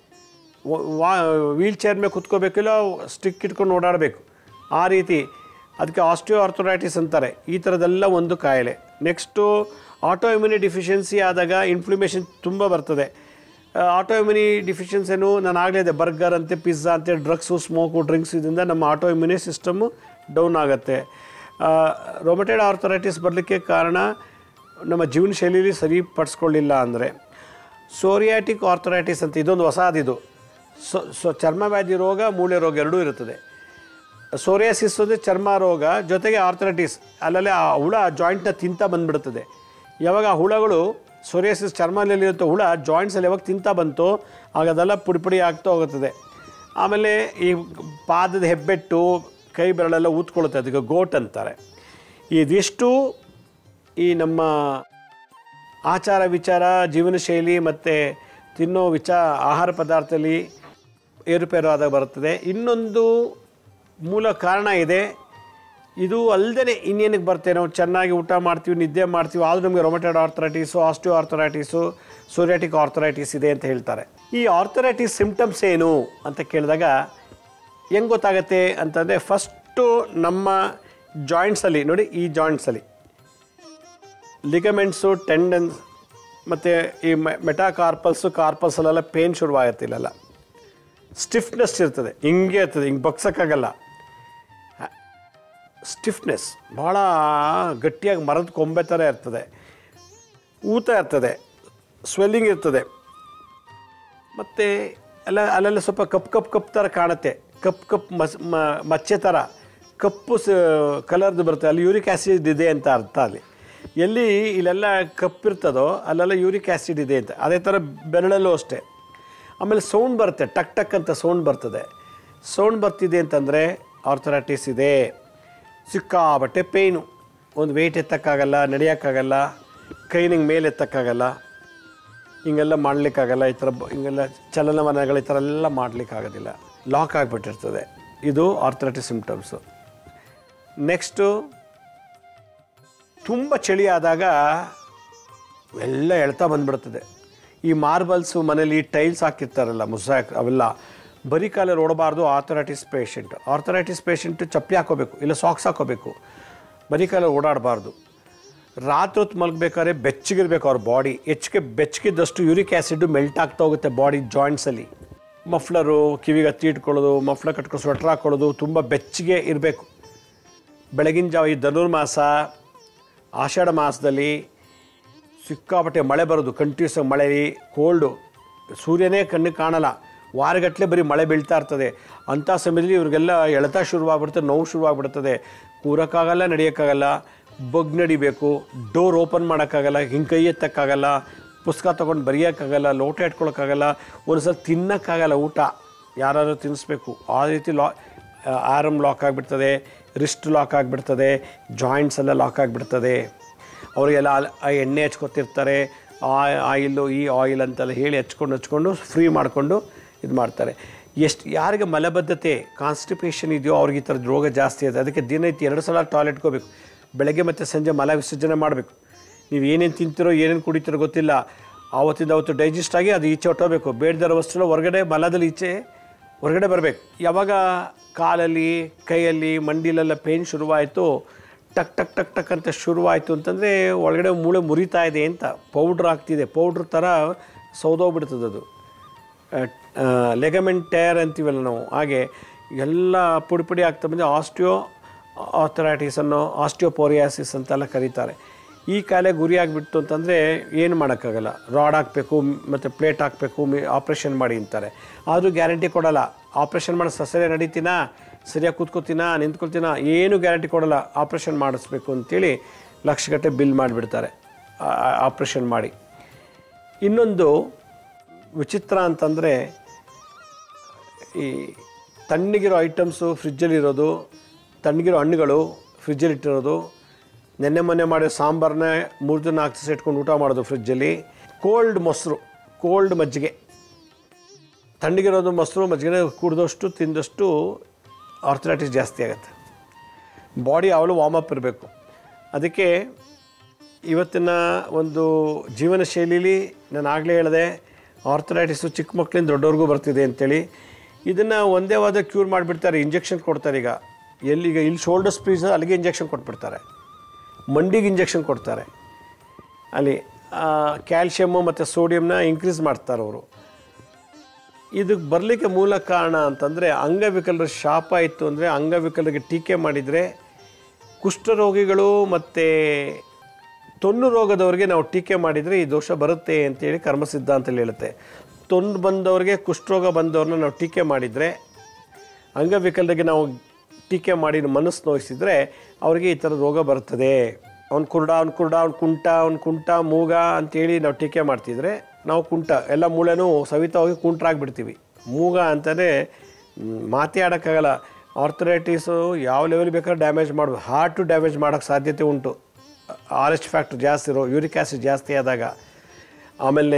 ವಾ ವೀಲ್ ಚೇರ್ ಮೇಲೆ ಕುತ್ಕೋಬೇಕಿಲ್ಲ ಸ್ಟಿಕ್ ಇಟ್ಕೊಂಡು ಓಡಾಡಬೇಕು ಆ ರೀತಿ ಅದಕ್ಕೆ ಆಸ್ಟಿಯೋ ಆರ್ಥರೈಟಿಸ್ ಅಂತಾರೆ ಈ ಥರದ್ದೆಲ್ಲ ಒಂದು ಕಾಯಿಲೆ ನೆಕ್ಸ್ಟು ಆಟೋ ಇಮ್ಯುನಿ ಡಿಫಿಷಿಯನ್ಸಿ ಆದಾಗ ಇನ್ಫ್ಲಮೇಷನ್ ತುಂಬ ಬರ್ತದೆ ಆಟೋ ಇಮ್ಯುನಿ ಡಿಫಿಷಿಯನ್ಸಿನು ನಾನು ಆಗಲೇ ಇದೆ ಬರ್ಗರ್ ಅಂತೆ ಪಿಜ್ಜಾ ಅಂತೆ ಡ್ರಗ್ಸು ಸ್ಮೋಕು ಡ್ರಿಂಕ್ಸ್ ಇದರಿಂದ ನಮ್ಮ ಆಟೋ ಇಮ್ಯುನಿ ಸಿಸ್ಟಮ್ಮು ಡೌನ್ ಆಗುತ್ತೆ ರೊಮಟೆಡ್ ಆರ್ಥರೈಟಿಸ್ ಬರಲಿಕ್ಕೆ ಕಾರಣ ನಮ್ಮ ಜೀವನ ಶೈಲಿಯಲ್ಲಿ ಸರಿಪಡಿಸ್ಕೊಳ್ಳಿಲ್ಲ ಅಂದರೆ ಸೋರಿಯಾಟಿಕ್ ಆರ್ಥರೈಟಿಸ್ ಅಂತ ಇದೊಂದು ಹೊಸದಿದು ಸೊ ಸೊ ಚರ್ಮವ್ಯಾಧಿ ರೋಗ ಮೂಳೆ ರೋಗ ಎರಡೂ ಇರುತ್ತದೆ ಸೋರಿಯಾಸಿಸ್ ಅಂದರೆ ಚರ್ಮ ರೋಗ ಜೊತೆಗೆ ಆರ್ಥರೈಟಿಸ್ ಅಲ್ಲಲ್ಲೇ ಆ ಹುಳ ಜಾಯಿಂಟ್ನ ತಿಂತ ಬಂದ್ಬಿಡ್ತದೆ ಯಾವಾಗ ಆ ಹುಳಗಳು ಸೋರಿಯಾಸಿಸ್ ಚರ್ಮದಲ್ಲಿರುತ್ತೋ ಹುಳ ಜಾಯಿಂಟ್ಸಲ್ಲಿ ಯಾವಾಗ ತಿಂತ ಬಂತು ಆಗ ಅದೆಲ್ಲ ಪುಡಿ ಪುಡಿ ಆಗ್ತಾ ಹೋಗುತ್ತದೆ ಆಮೇಲೆ ಈ ಪಾದದ ಹೆಬ್ಬೆಟ್ಟು ಕೈ ಬೆರಳೆಲ್ಲ ಊದ್ಕೊಳ್ಳುತ್ತೆ ಅದಕ್ಕೆ ಗೋಟ್ ಅಂತಾರೆ ಇದಿಷ್ಟು ಈ ನಮ್ಮ ಆಚಾರ ವಿಚಾರ ಜೀವನ ಶೈಲಿ ಮತ್ತು ತಿನ್ನೋ ವಿಚಾ ಆಹಾರ ಪದಾರ್ಥದಲ್ಲಿ ಏರುಪೇರು ಆದಾಗ ಬರುತ್ತದೆ ಇನ್ನೊಂದು ಮೂಲ ಕಾರಣ ಇದೆ ಇದು ಅಲ್ಲದೆ ಇನ್ನೇನಕ್ಕೆ ಬರ್ತೇವೆ ನಾವು ಚೆನ್ನಾಗಿ ಊಟ ಮಾಡ್ತೀವಿ ನಿದ್ದೆ ಮಾಡ್ತೀವಿ ಆದರೂ ನಮಗೆ rheumatoid arthritis osteoarthritis psoriatic arthritis ಇದೆ ಅಂತ ಹೇಳ್ತಾರೆ ಈ ಆರ್ಥರೈಟಿಸ್ ಸಿಮ್ಟಮ್ಸ್ ಏನು ಅಂತ ಕೇಳಿದಾಗ ಹೆಂಗೆ ಗೊತ್ತಾಗತ್ತೆ ಅಂತಂದರೆ ಫಸ್ಟು ನಮ್ಮ ಜಾಯಿಂಟ್ಸಲ್ಲಿ ನೋಡಿ ಈ ಜಾಯಿಂಟ್ಸಲ್ಲಿ ಲಿಗಮೆಂಟ್ಸು ಟೆಂಡನ್ಸ್ ಮತ್ತು ಈ ಮೆಟಾಕಾರ್ಪಲ್ಸು ಕಾರ್ಪಲ್ಸಲ್ಲೆಲ್ಲ ಪೇನ್ ಶುರುವಾಗುತ್ತೆ ಇಲ್ಲೆಲ್ಲ ಸ್ಟಿಫ್ನೆಸ್ ಇರ್ತದೆ ಹಿಂಗೆ ಇರ್ತದೆ ಹಿಂಗೆ ಬಗ್ಸೋಕ್ಕಾಗಲ್ಲ ಸ್ಟಿಫ್ನೆಸ್ ಭಾಳ ಗಟ್ಟಿಯಾಗಿ ಮರದ ಕೊಂಬೆ ಥರ ಇರ್ತದೆ ಊತ ಇರ್ತದೆ ಸ್ವೆಲ್ಲಿಂಗ್ ಇರ್ತದೆ ಮತ್ತು ಎಲ್ಲ ಅಲ್ಲೆಲ್ಲ ಸ್ವಲ್ಪ ಕಪ್ ಕಪ್ ಕಪ್ ಥರ ಕಾಣುತ್ತೆ ಕಪ್ ಕಪ್ ಮಸ್ ಮ- ಮಚ್ಚೆ ಥರ ಕಪ್ಪು ಸ ಕಲರ್ದು ಬರುತ್ತೆ ಅಲ್ಲಿ ಯೂರಿಕ್ ಆ್ಯಸಿಡ್ ಇದೆ ಅಂತ ಅರ್ಥ ಅಲ್ಲಿ ಎಲ್ಲಿ ಇಲ್ಲೆಲ್ಲ ಕಪ್ಪಿರ್ತದೋ ಅಲ್ಲೆಲ್ಲ ಯೂರಿಕ್ ಆ್ಯಸಿಡ್ ಇದೆ ಅಂತ ಅದೇ ಥರ ಬೆರಳಲ್ಲೂ ಅಷ್ಟೇ ಆಮೇಲೆ ಸೌಂಡ್ ಬರುತ್ತೆ ಟಕ್ ಟಕ್ ಅಂತ ಸೌಂಡ್ ಬರ್ತದೆ ಸೌಂಡ್ ಬರ್ತಿದೆ ಅಂತಂದರೆ ಆರ್ಥರೈಟಿಸ್ ಇದೆ ಸಿಕ್ಕಾಬಟ್ಟೆ ಪೇಯ್ನು ಒಂದು ವೆಯ್ಟ್ ಎತ್ತಕ್ಕಾಗಲ್ಲ ನಡೆಯೋಕ್ಕಾಗಲ್ಲ ಕೈನಿಂಗೆ ಮೇಲೆ ಎತ್ತಕ್ಕಾಗಲ್ಲ ಹಿಂಗೆಲ್ಲ ಮಾಡಲಿಕ್ಕಾಗಲ್ಲ ಈ ಥರ ಬ- ಹಿಂಗೆಲ್ಲ ಚಲನವಲನಗಳು ಈ ಥರ ಎಲ್ಲ ಮಾಡಲಿಕ್ಕಾಗೋದಿಲ್ಲ ಲಾಕ್ ಆಗಿಬಿಟ್ಟಿರ್ತದೆ ಇದು ಆರ್ಥರೈಟಿಸ್ ಸಿಮ್ಟಮ್ಸು ನೆಕ್ಸ್ಟು ತುಂಬ ಚಳಿ ಆದಾಗ ಎಲ್ಲ ಎಳ್ತಾ ಬಂದ್ಬಿಡ್ತದೆ ಈ ಮಾರ್ಬಲ್ಸು ಮನೇಲಿ ಟೈಲ್ಸ್ ಹಾಕಿರ್ತಾರಲ್ಲ ಮುಸಾಕ್ ಅವೆಲ್ಲ ಬರೀ ಕಾಲಲ್ಲಿ ಓಡಬಾರ್ದು ಆರ್ಥರೈಟಿಸ್ ಪೇಷಂಟ್ ಆರ್ಥರೈಟಿಸ್ ಪೇಷಂಟ್ ಚಪ್ಪಲಿ ಹಾಕೋಬೇಕು ಇಲ್ಲ ಸಾಕ್ಸ್ ಹಾಕೋಬೇಕು ಬರೀ ಕಾಲಲ್ಲಿ ಓಡಾಡಬಾರ್ದು ರಾತ್ರಿ ಹೊತ್ತು ಮಲಗಬೇಕಾದ್ರೆ ಬೆಚ್ಚಗಿರ್ಬೇಕು ಅವ್ರ ಬಾಡಿ ಹೆಚ್ಚಿಗೆ ಬೆಚ್ಚಗಿದ್ದಷ್ಟು ಯೂರಿಕ್ ಆ್ಯಸಿಡ್ ಮೆಲ್ಟ್ ಆಗ್ತಾ ಹೋಗುತ್ತೆ ಬಾಡಿ ಜಾಯಿಂಟ್ಸಲ್ಲಿ ಮಫ್ಲರು ಕಿವಿಗೆ ಹತ್ತಿ ಇಟ್ಕೊಳ್ಳೋದು ಮಫ್ಲರ್ ಕಟ್ಕೊಂಡು ಸ್ವೆಟ್ರ್ ಹಾಕೊಳ್ಳೋದು ತುಂಬ ಬೆಚ್ಚಗೆ ಇರಬೇಕು ಬೆಳಗಿನ ಜಾವ ಈ ಧನುರ್ಮಾಸ ಆಷಾಢ ಮಾಸದಲ್ಲಿ ಸಿಕ್ಕಾಪಟ್ಟೆ ಮಳೆ ಬರೋದು ಕಂಟಿನ್ಯೂಸ್ ಮಳೆ ಕೋಲ್ಡು ಸೂರ್ಯನೇ ಕಣ್ಣಿಗೆ ಕಾಣಲ್ಲ ವಾರಗಟ್ಟಲೆ ಬರೀ ಮಳೆ ಬೀಳ್ತಾ ಇರ್ತದೆ ಅಂಥ ಸಮಯದಲ್ಲಿ ಇವ್ರಿಗೆಲ್ಲ ಎಳೆತ ಶುರುವಾಗ್ಬಿಡ್ತದೆ ನೋವು ಶುರುವಾಗ್ಬಿಡ್ತದೆ ಕೂರೋಕ್ಕಾಗಲ್ಲ ನಡೆಯೋಕ್ಕಾಗಲ್ಲ ಬಗ್ ನಡಿಬೇಕು ಡೋರ್ ಓಪನ್ ಮಾಡೋಕ್ಕಾಗಲ್ಲ ಹಿಂಗೆ ಕೈ ಎತ್ತಕ್ಕಾಗಲ್ಲ ಪುಸ್ತಕ ತೊಗೊಂಡು ಬರೆಯೋಕ್ಕಾಗಲ್ಲ ಲೋಟ ಇಟ್ಕೊಳಕ್ಕಾಗಲ್ಲ ಒಂದ್ಸಲ ತಿನ್ನೋಕ್ಕಾಗಲ್ಲ ಊಟ ಯಾರಾದ್ರೂ ತಿನ್ನಿಸ್ಬೇಕು ಆ ರೀತಿ ಲಾ ಆರಮ್ ಲಾಕ್ ಆಗಿಬಿಡ್ತದೆ ರಿಸ್ಟ್ ಲಾಕ್ ಆಗಿಬಿಡ್ತದೆ ಜಾಯಿಂಟ್ಸ್ ಎಲ್ಲ ಲಾಕ್ ಆಗಿಬಿಡ್ತದೆ ಅವರಿಗೆಲ್ಲ ಅಲ್- ಆ ಎಣ್ಣೆ ಹಚ್ಕೊತಿರ್ತಾರೆ ಆ ಆಯಿಲು ಈ ಆಯಿಲ್ ಅಂತೆಲ್ಲ ಹೇಳಿ ಹಚ್ಕೊಂಡು ಹಚ್ಕೊಂಡು ಫ್ರೀ ಮಾಡಿಕೊಂಡು ಇದು ಮಾಡ್ತಾರೆ ಎಷ್ಟು ಯಾರಿಗೆ ಮಲಬದ್ಧತೆ ಕಾನ್ಸ್ಟಿಪೇಷನ್ ಇದೆಯೋ ಅವ್ರಿಗೆ ಈ ಥರದ ರೋಗ ಜಾಸ್ತಿ ಇದೆ ಅದಕ್ಕೆ ದಿನೈತಿ ಎರಡು ಸಲ ಟಾಯ್ಲೆಟ್ಗೆ ಹೋಗ್ಬೇಕು ಬೆಳಗ್ಗೆ ಮತ್ತು ಸಂಜೆ ಮಲ ವಿಸರ್ಜನೆ ಮಾಡಬೇಕು ನೀವು ಏನೇನು ತಿಂತೀರೋ ಏನೇನು ಕುಡಿತೀರೋ ಗೊತ್ತಿಲ್ಲ ಆವತ್ತಿಂದ ಅವತ್ತು ಡೈಜೆಸ್ಟ್ ಆಗಿ ಅದು ಈಚೆ ಹೊಟ್ಟೋಗ್ಬೇಕು ಬೇಡದಿರೋ ವಸ್ತುನ ಹೊರಗಡೆ ಮಲದಲ್ಲಿ ಈಚೆ ಹೊರಗಡೆ ಬರಬೇಕು ಯಾವಾಗ ಕಾಲಲ್ಲಿ ಕೈಯಲ್ಲಿ ಮಂಡಿಲೆಲ್ಲ ಪೇನ್ ಶುರುವಾಯಿತು ಟಕ್ ಟಕ್ ಟಕ್ ಟಕ್ ಅಂತ ಶುರುವಾಯಿತು ಅಂತಂದರೆ ಒಳಗಡೆ ಮೂಳೆ ಮುರಿತಾ ಇದೆ ಅಂತ ಪೌಡ್ರ್ ಆಗ್ತಿದೆ ಪೌಡ್ರ್ ಥರ ಸೌದೋಗ್ಬಿಡ್ತದೆ ಅದು ಲೆಗಮೆಂಟ್ ಟೇರ್ ಅಂತೀವಲ್ಲ ನಾವು ಹಾಗೆ ಎಲ್ಲ ಪುಡಿ ಪುಡಿ ಆಗ್ತಾ ಬಂದು ಆಸ್ಟಿಯೋ ಆರ್ಥರೈಟಿಸ್ ಅನ್ನೋ ಆಸ್ಟಿಯೋಪೋರಿಯಾಸಿಸ್ ಅಂತೆಲ್ಲ ಕರೀತಾರೆ ಈ ಕಾಯಿಲೆ ಗುರಿ ಆಗಿಬಿಟ್ಟು ಅಂತಂದರೆ ಏನು ಮಾಡೋಕ್ಕಾಗಲ್ಲ ರಾಡ್ ಹಾಕಬೇಕು ಮತ್ತು ಪ್ಲೇಟ್ ಹಾಕಬೇಕು ಮಿ ಆಪ್ರೇಷನ್ ಮಾಡಿ ಅಂತಾರೆ ಆದರೂ ಗ್ಯಾರಂಟಿ ಕೊಡಲ್ಲ ಆಪ್ರೇಷನ್ ಮಾಡಿ ಸಸರೆ ನಡೀತೀನಾ ಸರಿಯಾಗಿ ಕೂತ್ಕೋತೀನಾ ನಿಂತ್ಕೊಳ್ತೀನಾ ಏನೂ ಗ್ಯಾರಂಟಿ ಕೊಡಲ್ಲ ಆಪ್ರೇಷನ್ ಮಾಡಿಸ್ಬೇಕು ಅಂತೇಳಿ ಲಕ್ಷಗಟ್ಟಲೆ ಬಿಲ್ ಮಾಡಿಬಿಡ್ತಾರೆ ಆಪ್ರೇಷನ್ ಮಾಡಿ ಇನ್ನೊಂದು ವಿಚಿತ್ರ ಅಂತಂದರೆ ಈ ತಣ್ಣಗಿರೋ ಐಟಮ್ಸು ಫ್ರಿಜ್ಜಲ್ಲಿರೋದು ತಣ್ಣಗಿರೋ ಹಣ್ಣುಗಳು ಫ್ರಿಜ್ಜಲ್ಲಿ ಇಟ್ಟಿರೋದು ನೆನ್ನೆ ಮೊನ್ನೆ ಮಾಡಿರೋ ಸಾಂಬಾರನ್ನ ಮೂರು ದಿನ ನಾಲ್ಕು ದಿವಸ ಇಟ್ಕೊಂಡು ಊಟ ಮಾಡೋದು ಫ್ರಿಜ್ಜಲ್ಲಿ ಕೋಲ್ಡ್ ಮೊಸರು ಕೋಲ್ಡ್ ಮಜ್ಜಿಗೆ ತಣ್ಣಗಿರೋದು ಮೊಸರು ಮಜ್ಜಿಗೆ ಕುಡಿದಷ್ಟು ತಿಂದಷ್ಟು ಆರ್ಥರೈಟಿಸ್ ಜಾಸ್ತಿ ಆಗುತ್ತೆ ಬಾಡಿ ಯಾವಾಗಲೂ ವಾರ್ಮಪ್ ಇರಬೇಕು ಅದಕ್ಕೆ ಇವತ್ತಿನ ಒಂದು ಜೀವನ ಶೈಲಿಲಿ ನಾನು ಆಗಲೇ ಹೇಳಿದೆ ಆರ್ಥರೈಟಿಸು ಚಿಕ್ಕ ಮಕ್ಕಳಿಂದ ದೊಡ್ಡವ್ರಿಗೂ ಬರ್ತಿದೆ ಅಂತೇಳಿ ಇದನ್ನು ಒಂದೇ ವಾದ ಕ್ಯೂರ್ ಮಾಡಿಬಿಡ್ತಾರೆ ಇಂಜೆಕ್ಷನ್ ಕೊಡ್ತಾರೆ ಈಗ ಎಲ್ಲಿಗ ಇಲ್ಲಿ ಶೋಲ್ಡರ್ ಸ್ಪೀಸ್ ಅಲ್ಲಿಗೆ ಇಂಜೆಕ್ಷನ್ ಕೊಟ್ಬಿಡ್ತಾರೆ ಮಂಡಿಗೆ ಇಂಜೆಕ್ಷನ್ ಕೊಡ್ತಾರೆ ಅಲ್ಲಿ ಕ್ಯಾಲ್ಶಿಯಮ್ಮು ಮತ್ತು ಸೋಡಿಯಮ್ನ ಇನ್ಕ್ರೀಸ್ ಮಾಡ್ತಾರೆ ಅವರು ಇದಕ್ಕೆ ಬರಲಿಕ್ಕೆ ಮೂಲ ಕಾರಣ ಅಂತಂದರೆ ಅಂಗವಿಕಲರ ಶಾಪ ಇತ್ತು ಅಂದರೆ ಅಂಗವಿಕಲರಿಗೆ ಟೀಕೆ ಮಾಡಿದರೆ ಕುಷ್ಠರೋಗಿಗಳು ಮತ್ತು ತೊನ್ನು ರೋಗದವರಿಗೆ ನಾವು ಟೀಕೆ ಮಾಡಿದರೆ ಈ ದೋಷ ಬರುತ್ತೆ ಅಂತೇಳಿ ಕರ್ಮ ಸಿದ್ಧಾಂತದಲ್ಲಿ ಹೇಳುತ್ತೆ ತೊಂದು ಬಂದವರಿಗೆ ಕುಷ್ಠರೋಗ ಬಂದವ್ರನ್ನ ನಾವು ಟೀಕೆ ಮಾಡಿದರೆ ಅಂಗವಿಕಲರಿಗೆ ನಾವು ಟೀಕೆ ಮಾಡಿ ಮನಸ್ಸು ನೋಯಿಸಿದರೆ ಅವರಿಗೆ ಈ ಥರ ರೋಗ ಬರ್ತದೆ ಅವ್ನು ಕುರುಡ ಅವ್ನು ಕುರುಡ ಅವ್ನು ಕುಂಟ ಅವ್ನು ಕುಂಟ ಮೂಗ ಅಂತೇಳಿ ನಾವು ಟೀಕೆ ಮಾಡ್ತಿದ್ರೆ ನಾವು ಕುಂಟ ಎಲ್ಲ ಮೂಳೆನೂ ಸವಿತಾ ಹೋಗಿ ಕುಂಟ್ರಾಗ್ಬಿಡ್ತೀವಿ ಮೂಗ ಅಂತಲೇ ಮಾತೇ ಆಡೋಕ್ಕಾಗಲ್ಲ ಆರ್ಥರೈಟಿಸು ಯಾವ ಲೆವೆಲ್ ಬೇಕಾದ್ರೆ ಡ್ಯಾಮೇಜ್ ಮಾಡ್ಬೋದು ಹಾರ್ಟು ಡ್ಯಾಮೇಜ್ ಮಾಡೋಕ್ಕೆ ಸಾಧ್ಯತೆ ಉಂಟು ಆರ್ ಎಚ್ ಫ್ಯಾಕ್ಟ್ರ್ ಜಾಸ್ತಿ ಇರೋ ಯೂರಿಕ್ ಆ್ಯಸಿಡ್ ಜಾಸ್ತಿ ಆದಾಗ ಆಮೇಲೆ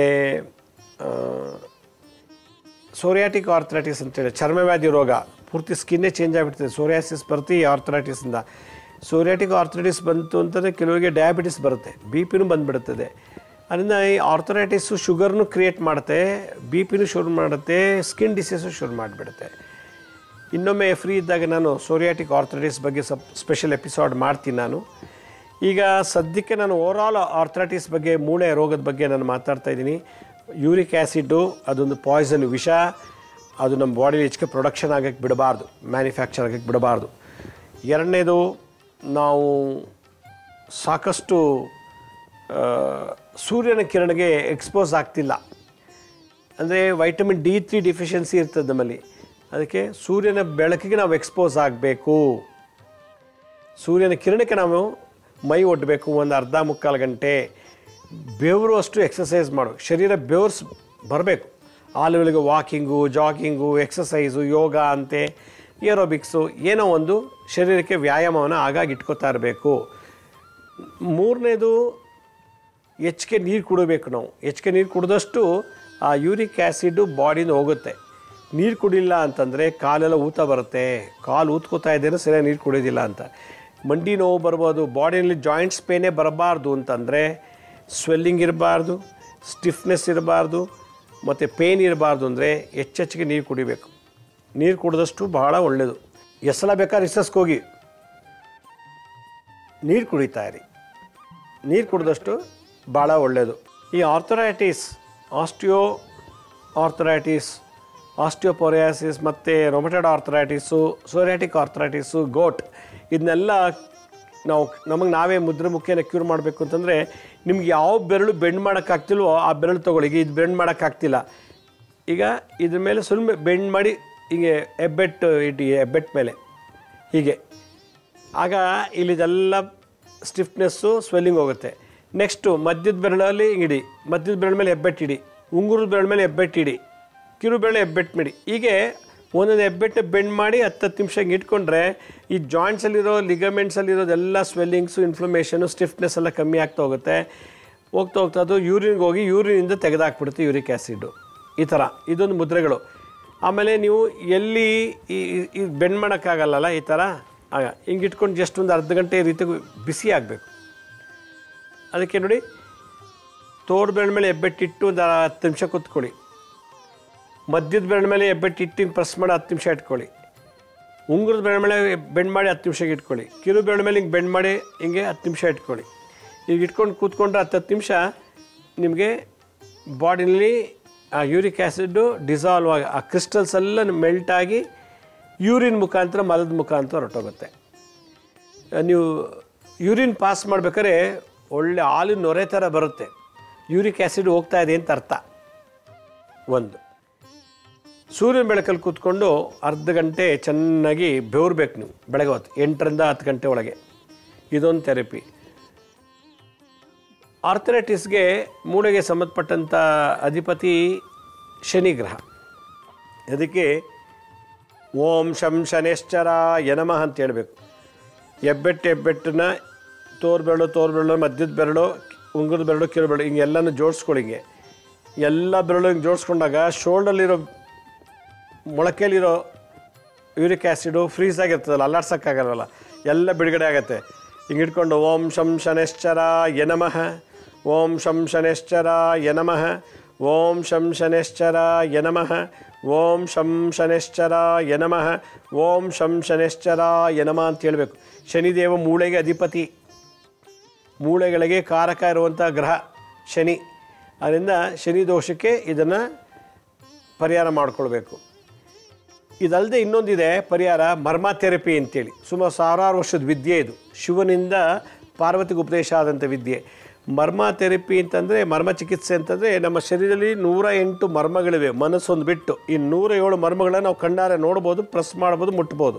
ಸೋರಿಯಾಟಿಕ್ ಆರ್ಥರೈಟಿಸ್ ಅಂತೇಳಿ ಚರ್ಮವ್ಯಾಧಿ ರೋಗ ಪೂರ್ತಿ ಸ್ಕಿನ್ನೇ ಚೇಂಜ್ ಆಗಿಬಿಡ್ತದೆ ಸೋರಿಯಾಸಿಸ್ ಬರ್ತಿ ಆರ್ಥರೈಟಿಸಿಂದ ಸೋರಿಯಾಟಿಕ್ ಆರ್ಥರೈಟಿಸ್ ಬಂತು ಅಂತಂದರೆ ಕೆಲವರಿಗೆ ಡಯಾಬಿಟಿಸ್ ಬರುತ್ತೆ ಬಿ ಪಿನೂ ಬಂದುಬಿಡುತ್ತದೆ ಅದರಿಂದ ಈ ಆರ್ಥರೈಟಿಸು ಶುಗರ್ನು ಕ್ರಿಯೇಟ್ ಮಾಡುತ್ತೆ ಬಿ ಪಿನೂ ಶುರು ಮಾಡುತ್ತೆ ಸ್ಕಿನ್ ಡಿಸೀಸು ಶುರು ಮಾಡಿಬಿಡುತ್ತೆ ಇನ್ನೊಮ್ಮೆ ಫ್ರೀ ಇದ್ದಾಗ ನಾನು ಸೋರಿಯಾಟಿಕ್ ಆರ್ಥರೈಟಿಸ್ ಬಗ್ಗೆ ಸಪ್ ಸ್ಪೆಷಲ್ ಎಪಿಸೋಡ್ ಮಾಡ್ತೀನಿ ನಾನು ಈಗ ಸದ್ಯಕ್ಕೆ ನಾನು ಓವರಾಲ್ ಆರ್ಥರೈಟಿಸ್ ಬಗ್ಗೆ ಮೂಳೆ ರೋಗದ ಬಗ್ಗೆ ನಾನು ಮಾತಾಡ್ತಾ ಇದ್ದೀನಿ ಯೂರಿಕ್ ಆ್ಯಸಿಡ್ಡು ಅದೊಂದು ಪಾಯ್ಸನ್ ವಿಷ ಅದು ನಮ್ಮ ಬಾಡಿಲಿ ಹೆಚ್ಚಿಗೆ ಪ್ರೊಡಕ್ಷನ್ ಆಗಕ್ಕೆ ಬಿಡಬಾರ್ದು ಮ್ಯಾನುಫ್ಯಾಕ್ಚರ್ ಆಗಕ್ಕೆ ಬಿಡಬಾರ್ದು ಎರಡನೇದು ನಾವು ಸಾಕಷ್ಟು ಆ, ಸೂರ್ಯನ ಕಿರಣಕ್ಕೆ ಎಕ್ಸ್ಪೋಸ್ ಆಗ್ತಿಲ್ಲ ಅಂದರೆ ವೈಟಮಿನ್ ಡಿ ತ್ರೀ ಡಿಫಿಷಿಯನ್ಸಿ ಇರ್ತದೆ ನಮ್ಮಲ್ಲಿ ಅದಕ್ಕೆ ಸೂರ್ಯನ ಬೆಳಕಿಗೆ ನಾವು ಎಕ್ಸ್ಪೋಸ್ ಆಗಬೇಕು ಸೂರ್ಯನ ಕಿರಣಕ್ಕೆ ನಾವು ಮೈ ಒಡ್ಡಬೇಕು ಒಂದು ಅರ್ಧ ಮುಕ್ಕಾಲು ಗಂಟೆ ಬೆವರು ಅಷ್ಟು ಎಕ್ಸಸೈಸ್ ಮಾಡಬೇಕು ಶರೀರ ಬೆವರ್ಸ್ ಬರಬೇಕು ಆ ಲೆವೆಲ್ಗೆ ವಾಕಿಂಗು ಜಾಗಿಂಗು ಎಕ್ಸಸೈಸು ಯೋಗ ಅಂತೆ ಏರೋಬಿಕ್ಸು ಏನೋ ಒಂದು ಶರೀರಕ್ಕೆ ವ್ಯಾಯಾಮವನ್ನು ಆಗಾಗ ಇಟ್ಕೋತಾ ಇರಬೇಕು ಮೂರನೇದು ಹೆಚ್ಚಿಗೆ ನೀರು ಕುಡಿಬೇಕು ನಾವು ಹೆಚ್ಚಿಗೆ ನೀರು ಕುಡಿದಷ್ಟು ಆ ಯೂರಿಕ್ ಆ್ಯಸಿಡ್ಡು ಬಾಡಿಯಿಂದ ಹೋಗುತ್ತೆ ನೀರು ಕುಡಿಲ್ಲ ಅಂತಂದರೆ ಕಾಲೆಲ್ಲ ಊತ ಬರುತ್ತೆ ಕಾಲು ಊದ್ಕೋತಾ ಇದ್ದೇನೆ ಸರಿಯಾಗಿ ನೀರು ಕುಡಿಯೋದಿಲ್ಲ ಅಂತ ಮಂಡಿ ನೋವು ಬರ್ಬೋದು ಬಾಡಿಯಲ್ಲಿ ಜಾಯಿಂಟ್ಸ್ ಪೇನೇ ಬರಬಾರ್ದು ಅಂತಂದರೆ ಸ್ವೆಲ್ಲಿಂಗ್ ಇರಬಾರ್ದು ಸ್ಟಿಫ್ನೆಸ್ ಇರಬಾರ್ದು ಮತ್ತು ಪೇನ್ ಇರಬಾರ್ದು ಅಂದರೆ ಹೆಚ್ಚೆಚ್ಚಿಗೆ ನೀರು ಕುಡಿಬೇಕು ನೀರು ಕುಡಿದಷ್ಟು ಬಹಳ ಒಳ್ಳೆಯದು ಎಷ್ಟು ಸಲ ಬೇಕಾದ್ರೆ ರಿಸಸ್ಗೆ ಹೋಗಿ ನೀರು ಕುಡಿತಾ ಇರಿ ನೀರು ಕುಡಿದಷ್ಟು ಭಾಳ ಒಳ್ಳೆಯದು ಈ ಆರ್ಥರೈಟಿಸ್ ಆಸ್ಟಿಯೋ ಆರ್ಥರೈಟಿಸ್ ಆಸ್ಟಿಯೋಪೊರಿಯಾಸಿಸ್ ಮತ್ತು rheumatoid arthritis psoriatic arthritis gout ಇದನ್ನೆಲ್ಲ ನಾವು ನಮಗೆ ನಾವೇ ಮುದ್ರೆ ಮುಖೇನ ಕ್ಯೂರ್ ಮಾಡಬೇಕು ಅಂತಂದರೆ ನಿಮ್ಗೆ ಯಾವ ಬೆರಳು ಬೆಂಡ್ ಮಾಡೋಕ್ಕಾಗ್ತಿಲ್ವೋ ಆ ಬೆರಳು ತೊಗೊಳ್ಳಿ ಈಗ ಇದು ಬೆಂಡ್ ಮಾಡೋಕ್ಕಾಗ್ತಿಲ್ಲ ಈಗ ಇದ್ರ ಮೇಲೆ ಸುಮ್ಮನೆ ಬೆಂಡ್ ಮಾಡಿ ಹೀಗೆ ಹೆಬ್ಬೆಟ್ಟು ಇಟ್ಟು ಹೆಬ್ಬೆಟ್ ಮೇಲೆ ಹೀಗೆ ಆಗ ಇಲ್ಲಿದೆಲ್ಲ ಸ್ಟಿಫ್ನೆಸ್ಸು ಸ್ವೆಲ್ಲಿಂಗ್ ಹೋಗುತ್ತೆ ನೆಕ್ಸ್ಟು ಮಧ್ಯದ ಬೆರಳಲ್ಲಿ ಇಡಿ ಮಧ್ಯದ ಬೆರಳ ಮೇಲೆ ಹೆಬ್ಬೆಟ್ಟಿಡಿ ಉಂಗುರದ ಬೆರಳ ಮೇಲೆ ಹೆಬ್ಬೆಟ್ಟಿಡಿ ಕಿರು ಬೆರಳು ಹೆಬ್ಬೆಟ್ಟು ಹೀಗೆ ಒಂದೊಂದು ಹೆಬ್ಬೆಟ್ಟು ಬೆಂಡ್ ಮಾಡಿ ಹತ್ತು ಹತ್ತು ನಿಮಿಷ ಹಿಂಗೆ ಇಟ್ಕೊಂಡ್ರೆ ಈ ಜಾಯಿಂಟ್ಸಲ್ಲಿರೋ ಲಿಗಮೆಂಟ್ಸಲ್ಲಿರೋದೆಲ್ಲ ಸ್ವೆಲ್ಲಿಂಗ್ಸು ಇನ್ಫ್ಲಮೇಷನು ಸ್ಟಿಫ್ನೆಸ್ ಎಲ್ಲ ಕಮ್ಮಿ ಆಗ್ತಾ ಹೋಗುತ್ತೆ ಹೋಗ್ತಾ ಹೋಗ್ತಾ ಅದು ಯೂರಿನ್ಗೆ ಹೋಗಿ ಯೂರಿನಿಂದ ತೆಗೆದಾಕ್ಬಿಡುತ್ತೆ ಯೂರಿಕ್ ಆ್ಯಸಿಡ್ಡು ಈ ಥರ ಇದೊಂದು ಮುದ್ರೆಗಳು ಆಮೇಲೆ ನೀವು ಎಲ್ಲಿ ಈ ಈ ಬೆಂಡ್ ಮಾಡೋಕ್ಕಾಗಲ್ಲಲ್ಲ ಈ ಥರ ಆಗ ಹಿಂಗೆ ಇಟ್ಕೊಂಡು ಜಸ್ಟ್ ಒಂದು ಅರ್ಧ ಗಂಟೆ ಈ ರೀತಿ ಬಿಸಿ ಆಗಬೇಕು ಅದಕ್ಕೆ ನೋಡಿ ತೋರು ಬೆರಳ ಮೇಲೆ ಹೆಬ್ಬೆಟ್ಟಿಟ್ಟು ಒಂದು ಹತ್ತು ನಿಮಿಷ ಕೂತ್ಕೊಳ್ಳಿ ಮಧ್ಯದ ಬೆರಳ ಮೇಲೆ ಹೆಬ್ಬೆಟ್ಟಿಟ್ಟು ಹಿಂಗೆ ಪ್ರೆಸ್ ಮಾಡಿ ಹತ್ತು ನಿಮಿಷ ಇಟ್ಕೊಳ್ಳಿ ಉಂಗುರದ ಬೆರಳ ಮೇಲೆ ಬೆಂಡ್ ಮಾಡಿ ಹತ್ತು ನಿಮಿಷಕ್ಕೆ ಇಟ್ಕೊಳ್ಳಿ ಕಿರು ಬೆರಳ ಮೇಲೆ ಹಿಂಗೆ ಬೆಂಡ್ ಮಾಡಿ ಹಿಂಗೆ ಹತ್ತು ನಿಮಿಷ ಇಟ್ಕೊಳ್ಳಿ ಈಗ ಇಟ್ಕೊಂಡು ಕೂತ್ಕೊಂಡ್ರೆ ಹತ್ತು ಹತ್ತು ನಿಮಿಷ ನಿಮಗೆ ಬಾಡಿನಲ್ಲಿ ಆ ಯೂರಿಕ್ ಆ್ಯಸಿಡ್ಡು ಡಿಸಾಲ್ವ್ ಆಗಿ ಆ ಕ್ರಿಸ್ಟಲ್ಸ್ ಎಲ್ಲ ಮೆಲ್ಟ್ ಆಗಿ ಯೂರಿನ್ ಮುಖಾಂತರ ಮಲದ ಮುಖಾಂತರ ಹೊರಟೋಗುತ್ತೆ ನೀವು ಯೂರಿನ್ ಪಾಸ್ ಮಾಡ್ಬೇಕಾದ್ರೆ ಒಳ್ಳೆ ಹಾಲಿನ ನೊರೆ ಥರ ಬರುತ್ತೆ ಯೂರಿಕ್ ಆ್ಯಸಿಡ್ ಹೋಗ್ತಾ ಇದೆ ಅಂತ ಅರ್ಥ ಒಂದು ಸೂರ್ಯನ ಬೆಳಕಲ್ಲಿ ಕೂತ್ಕೊಂಡು ಅರ್ಧ ಗಂಟೆ ಚೆನ್ನಾಗಿ ಬೆವರ್ಬೇಕು ನೀವು ಬೆಳಗ್ಗೆ ಹೊತ್ತು ಎಂಟರಿಂದ ಹತ್ತು ಗಂಟೆ ಒಳಗೆ ಇದೊಂದು ಥೆರಪಿ ಆರ್ಥರೈಟಿಸ್ಗೆ ಮೂಳೆಗೆ ಸಂಬಂಧಪಟ್ಟಂಥ ಅಧಿಪತಿ ಶನಿ ಗ್ರಹ ಅದಕ್ಕೆ ಓಂ ಶಂ ಶನೇಶ್ಚರ ಯನಮಃ ಅಂತ ಹೇಳಬೇಕು ಹೆಬ್ಬೆಟ್ಟು ಹೆಬ್ಬೆಟ್ಟನ್ನ ತೋರು ಬೆರಳು ತೋರು ಬೆರಳು ಮಧ್ಯದ ಬೆರಳು ಉಂಗುರದ ಬೆರಳು ಕಿರು ಬೆರಳು ಹಿಂಗೆ ಎಲ್ಲನೂ ಜೋಡಿಸ್ಕೊಳ್ಳಿ ಹಿಂಗೆ ಎಲ್ಲ ಬೆರಳು ಹಿಂಗೆ ಜೋಡಿಸ್ಕೊಂಡಾಗ ಶೋಲ್ಡಲ್ಲಿರೋ ಮೊಳಕೆಯಲ್ಲಿರೋ ಯೂರಿಕ್ ಆ್ಯಸಿಡು ಫ್ರೀಸ್ ಆಗಿರ್ತದಲ್ಲ ಅಲ್ಲಾಡ್ಸೋಕ್ಕಾಗಲ್ವಲ್ಲ ಎಲ್ಲ ಬಿಡುಗಡೆ ಆಗುತ್ತೆ ಹಿಂಗೆ ಇಟ್ಕೊಂಡು ಓಂ ಶಂ ಶನೇಶ್ಚರ ಯನಮಃ ಓಂ ಶಂ ಶನೇಶ್ಚರ ಯನಮಃ ಓಂ ಶಂ ಶನೇಶ್ಚರ ಯನಮಃ ಓಂ ಶಂ ಶನೇಶ್ಚರ ಯನಮಃ ಓಂ ಶಂ ಶನೇಶ್ಚರ ಯನಮ ಅಂತ ಹೇಳಬೇಕು ಶನಿದೇವ ಮೂಳೆಗೆ ಅಧಿಪತಿ ಮೂಳೆಗಳಿಗೆ ಕಾರಕ ಇರುವಂಥ ಗ್ರಹ ಶನಿ ಅದರಿಂದ ಶನಿ ದೋಷಕ್ಕೆ ಇದನ್ನು ಪರಿಹಾರ ಮಾಡಿಕೊಳ್ಬೇಕು ಇದಲ್ಲದೆ ಇನ್ನೊಂದಿದೆ ಪರಿಹಾರ ಮರ್ಮ ಥೆರಪಿ ಅಂತೇಳಿ ಸುಮಾರು ಸಾವಿರಾರು ವರ್ಷದ ವಿದ್ಯೆ ಇದು ಶಿವನಿಂದ ಪಾರ್ವತಿಗೆ ಉಪದೇಶ ಆದಂಥ ವಿದ್ಯೆ ಮರ್ಮ ಥೆರಪಿ ಅಂತಂದರೆ ಮರ್ಮ ಚಿಕಿತ್ಸೆ ಅಂತಂದರೆ ನಮ್ಮ ಶರೀರದಲ್ಲಿ ನೂರ ಎಂಟು ಮರ್ಮಗಳಿವೆ ಮನಸ್ಸೊಂದು ಬಿಟ್ಟು ಈ ನೂರ ಏಳು ಮರ್ಮಗಳನ್ನ ನಾವು ಕಣ್ಣಾರೆ ನೋಡ್ಬೋದು ಪ್ರೆಸ್ ಮಾಡ್ಬೋದು ಮುಟ್ಬೋದು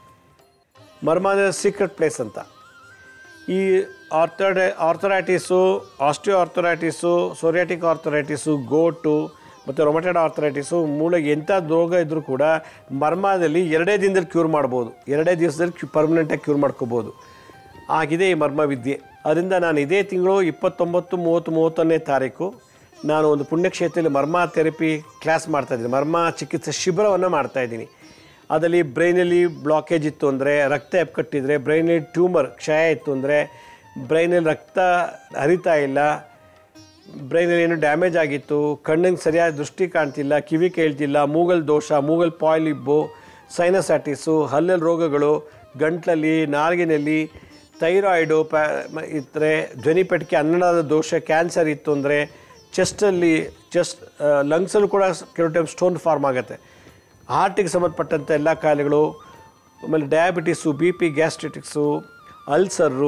ಮರ್ಮ ಅಂದರೆ ಸೀಕ್ರೆಟ್ ಪ್ಲೇಸ್ ಅಂತ ಈ ಆರ್ಥರೈ arthritis osteoarthritis psoriatic arthritis gout ಮತ್ತು ರೊಮಟೆಡ್ ಆರ್ಥರೈಟಿಸು ಮೂಳೆಗೆ ಎಂಥ ರೋಗ ಇದ್ದರೂ ಕೂಡ ಮರ್ಮದಲ್ಲಿ ಎರಡೇ ದಿನದಲ್ಲಿ ಕ್ಯೂರ್ ಮಾಡ್ಬೋದು ಎರಡೇ ದಿವಸದಲ್ಲಿ ಕ್ಯೂ ಪರ್ಮನೆಂಟಾಗಿ ಕ್ಯೂರ್ ಮಾಡ್ಕೋಬೋದು ಆಗಿದೆ ಈ ಮರ್ಮ ವಿದ್ಯೆ ಅದರಿಂದ ನಾನು ಇದೇ ತಿಂಗಳು ಇಪ್ಪತ್ತೊಂಬತ್ತು ಮೂವತ್ತು ಮೂವತ್ತೊಂದನೇ ತಾರೀಕು ನಾನು ಒಂದು ಪುಣ್ಯಕ್ಷೇತ್ರದಲ್ಲಿ ಮರ್ಮ ಥೆರಪಿ ಕ್ಲಾಸ್ ಮಾಡ್ತಾಯಿದ್ದೀನಿ ಮರ್ಮ ಚಿಕಿತ್ಸೆ ಶಿಬಿರವನ್ನು ಮಾಡ್ತಾಯಿದ್ದೀನಿ ಅದರಲ್ಲಿ ಬ್ರೈನಲ್ಲಿ ಬ್ಲಾಕೇಜ್ ಇತ್ತು ಅಂದರೆ ರಕ್ತ ಎಪ್ಕಟ್ಟಿದ್ರೆ ಬ್ರೈನಲ್ಲಿ ಟ್ಯೂಮರ್ ಕ್ಷಯ ಇತ್ತು ಅಂದರೆ ಬ್ರೈನಲ್ಲಿ ರಕ್ತ ಹರಿತಾ ಇಲ್ಲ ಬ್ರೈನಲ್ಲಿ ಏನು ಡ್ಯಾಮೇಜ್ ಆಗಿತ್ತು ಕಣ್ಣಿಗೆ ಸರಿಯಾದ ದೃಷ್ಟಿ ಕಾಣ್ತಿಲ್ಲ ಕಿವಿ ಕೇಳ್ತಿಲ್ಲ ಮೂಗಲ್ ದೋಷ ಮೂಗಲ್ ಪಾಯ್ಲಿಬ್ಬು ಸೈನಸೈಟಿಸು ಹಲ್ಲಲ್ಲಿ ರೋಗಗಳು ಗಂಟ್ಲಲ್ಲಿ ನಾಲ್ಗಿನಲ್ಲಿ ಥೈರಾಯ್ಡು ಪ್ಯಾ ಮ- ಇದ್ದರೆ ಧ್ವನಿಪೆಟ್ಟಿಗೆ ಅನ್ನಡದ ದೋಷ ಕ್ಯಾನ್ಸರ್ ಇತ್ತು ಅಂದರೆ ಚೆಸ್ಟಲ್ಲಿ ಚೆಸ್ಟ್ ಲಂಗ್ಸಲ್ಲೂ ಕೂಡ ಕೆಲವು ಟೈಮ್ ಸ್ಟೋನ್ ಫಾರ್ಮ್ ಆಗುತ್ತೆ ಹಾರ್ಟಿಗೆ ಸಂಬಂಧಪಟ್ಟಂಥ ಎಲ್ಲ ಕಾಯಿಲೆಗಳು ಆಮೇಲೆ diabetes B P gastritis ulcer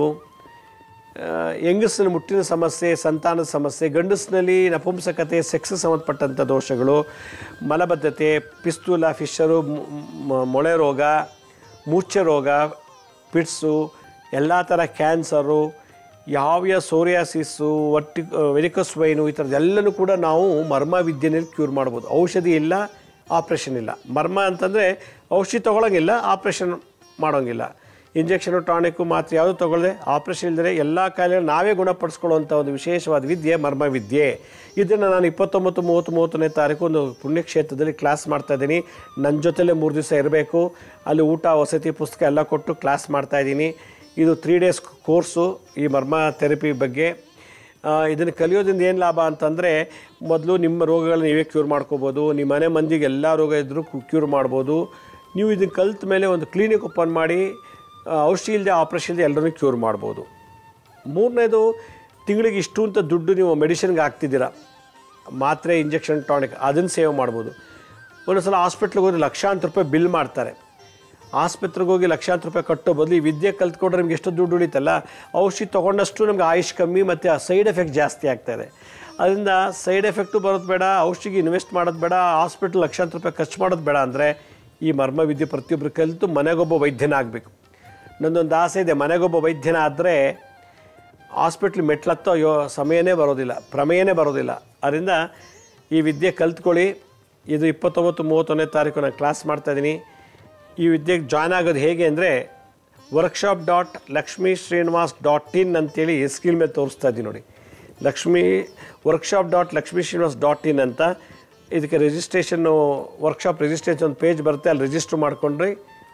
ಹೆಂಗಸಿನ ಮುಟ್ಟಿನ ಸಮಸ್ಯೆ ಸಂತಾನದ ಸಮಸ್ಯೆ ಗಂಡಸಿನಲ್ಲಿ ನಪುಂಸಕತೆ ಸೆಕ್ಸ್ ಸಂಬಂಧಪಟ್ಟಂಥ ದೋಷಗಳು ಮಲಬದ್ಧತೆ ಪಿಸ್ತೂಲ ಫಿಶರು ಮ್- ಮ್- ಮೊಳೆ ರೋಗ ಮೂರ್ಛೆ ರೋಗ ಪಿಟ್ಸು ಎಲ್ಲ ಥರ ಕ್ಯಾನ್ಸರು ಯಾವ್ಯಾವ ಸೋರಿಯಾಸಿಸ್ಸು ಒಟ್ಟಿ ವೆರಿಕಸ್ ವೈನು ಈ ಥರದ್ದೆಲ್ಲನೂ ಕೂಡ ನಾವು ಮರ್ಮ ವಿದ್ಯೆನಲ್ಲಿ ಕ್ಯೂರ್ ಮಾಡ್ಬೋದು ಔಷಧಿ ಇಲ್ಲ ಆಪ್ರೇಷನ್ ಇಲ್ಲ ಮರ್ಮ ಅಂತಂದರೆ ಔಷಧಿ ತೊಗೊಳಂಗಿಲ್ಲ ಆಪ್ರೇಷನ್ ಮಾಡೋಂಗಿಲ್ಲ ಇಂಜೆಕ್ಷನು ಟಾನಿಕ್ಕು ಮಾತ್ರ ಯಾವುದು ತೊಗೊಳ್ಳದೆ ಆಪ್ರೇಷನ್ ಇಲ್ಲದೆ ಎಲ್ಲ ಕಾಯಿಲೆ ನಾವೇ ಗುಣಪಡಿಸ್ಕೊಳ್ಳುವಂಥ ಒಂದು ವಿಶೇಷವಾದ ವಿದ್ಯೆ ಮರ್ಮ ವಿದ್ಯೆ ಇದನ್ನು ನಾನು ಇಪ್ಪತ್ತೊಂಬತ್ತು ಮೂವತ್ತು ಮೂವತ್ತನೇ ತಾರೀಕು ಒಂದು ಪುಣ್ಯಕ್ಷೇತ್ರದಲ್ಲಿ ಕ್ಲಾಸ್ ಮಾಡ್ತಾ ಇದ್ದೀನಿ ನನ್ನ ಜೊತೆಲೇ ಮೂರು ದಿವಸ ಇರಬೇಕು ಅಲ್ಲಿ ಊಟ ವಸತಿ ಪುಸ್ತಕ ಎಲ್ಲ ಕೊಟ್ಟು ಕ್ಲಾಸ್ ಮಾಡ್ತಾ ಇದ್ದೀನಿ ಇದು ತ್ರೀ ಡೇಸ್ ಕೋರ್ಸು ಈ ಮರ್ಮ ಥೆರಪಿ ಬಗ್ಗೆ ಇದನ್ನು ಕಲಿಯೋದ್ರಿಂದ ಏನು ಲಾಭ ಅಂತಂದರೆ ಮೊದಲು ನಿಮ್ಮ ರೋಗಗಳನ್ನ ನೀವೇ ಕ್ಯೂರ್ ಮಾಡ್ಕೋಬೋದು ನಿಮ್ಮ ಮನೆ ಮಂದಿಗೆ ಎಲ್ಲ ರೋಗ ಇದ್ದರೂ ಕ್ಯೂರ್ ಮಾಡ್ಬೋದು ನೀವು ಇದನ್ನು ಕಲ್ತ ಮೇಲೆ ಒಂದು ಕ್ಲಿನಿಕ್ ಓಪನ್ ಮಾಡಿ ಆ, ಔಷಧಿ ಇಲ್ಲದೆ ಆಪ್ರೇಷನ್ ಇಲ್ಲದೆ ಎಲ್ಲರನ್ನೂ ಕ್ಯೂರ್ ಮಾಡ್ಬೋದು ಮೂರನೇದು ತಿಂಗಳಿಗೆ ಇಷ್ಟು ಅಂತ ದುಡ್ಡು ನೀವು ಮೆಡಿಸಿನ್ಗೆ ಹಾಕ್ತಿದ್ದೀರಾ ಮಾತ್ರೆ ಇಂಜೆಕ್ಷನ್ ಟಾನಿಕ್ ಅದನ್ನು ಸೇವ್ ಮಾಡ್ಬೋದು ಒಂದೊಂದು ಸಲ ಹಾಸ್ಪಿಟ್ಲಿಗೆ ಹೋದ್ರೆ ಲಕ್ಷಾಂತರ ರೂಪಾಯಿ ಬಿಲ್ ಮಾಡ್ತಾರೆ ಆಸ್ಪತ್ರೆಗೆ ಹೋಗಿ ಲಕ್ಷಾಂತರ ರೂಪಾಯಿ ಕಟ್ಟೋ ಬದಲು ಈ ವಿದ್ಯೆ ಕಲ್ತ್ಕೊಂಡ್ರೆ ನಿಮ್ಗೆ ಎಷ್ಟು ದುಡ್ಡು ಉಳಿತಲ್ಲ ಔಷಧಿ ತೊಗೊಂಡಷ್ಟು ನಮ್ಗೆ ಆಯುಷ್ ಕಮ್ಮಿ ಮತ್ತು ಆ ಸೈಡ್ ಎಫೆಕ್ಟ್ ಜಾಸ್ತಿ ಆಗ್ತಾಯಿದೆ ಅದರಿಂದ ಸೈಡ್ ಎಫೆಕ್ಟು ಬರೋದು ಬೇಡ ಔಷಧಿಗೆ ಇನ್ವೆಸ್ಟ್ ಮಾಡೋದು ಬೇಡ ಹಾಸ್ಪಿಟ್ಲ್ ಲಕ್ಷಾಂತರ ರೂಪಾಯಿ ಖರ್ಚು ಮಾಡೋದು ಬೇಡ ಅಂದರೆ ಈ ಮರ್ಮ ವಿದ್ಯೆ ಪ್ರತಿಯೊಬ್ಬರು ಕಲಿತು ಮನೆಗೊಬ್ಬ ವೈದ್ಯನಾಗಬೇಕು ನನ್ನೊಂದು ಆಸೆ ಇದೆ ಮನೆಗೊಬ್ಬ ವೈದ್ಯನ ಆದರೆ ಹಾಸ್ಪಿಟ್ಲ್ ಮೆಟ್ಲತ್ತೋ ಯೋ ಸಮಯನೇ ಬರೋದಿಲ್ಲ ಪ್ರಮೇಯನೇ ಬರೋದಿಲ್ಲ ಅದರಿಂದ ಈ ವಿದ್ಯೆ ಕಲ್ತ್ಕೊಳ್ಳಿ ಇದು ಇಪ್ಪತ್ತೊಂಬತ್ತು ಮೂವತ್ತೊಂದನೇ ತಾರೀಕು ನಾನು ಕ್ಲಾಸ್ ಮಾಡ್ತಾಯಿದ್ದೀನಿ ಈ ವಿದ್ಯೆಗೆ ಜಾಯ್ನ್ ಆಗೋದು ಹೇಗೆ ಅಂದರೆ workshop dot Lakshmi Srinivas dot in ಅಂತೇಳಿ ಸ್ಕ್ರೀನ್ ಮೇಲೆ ತೋರಿಸ್ತಾ ಇದ್ದೀನಿ ನೋಡಿ Lakshmi workshop dot Lakshmi Srinivas dot in ಅಂತ ಇದಕ್ಕೆ ರಿಜಿಸ್ಟ್ರೇಷನ್ನು ವರ್ಕ್ಶಾಪ್ ರಿಜಿಸ್ಟ್ರೇಷನ್ ಒಂದು ಪೇಜ್ ಬರುತ್ತೆ ಅಲ್ಲಿ ರಿಜಿಸ್ಟ್ರ್ ಮಾಡ್ಕೊಂಡ್ರಿ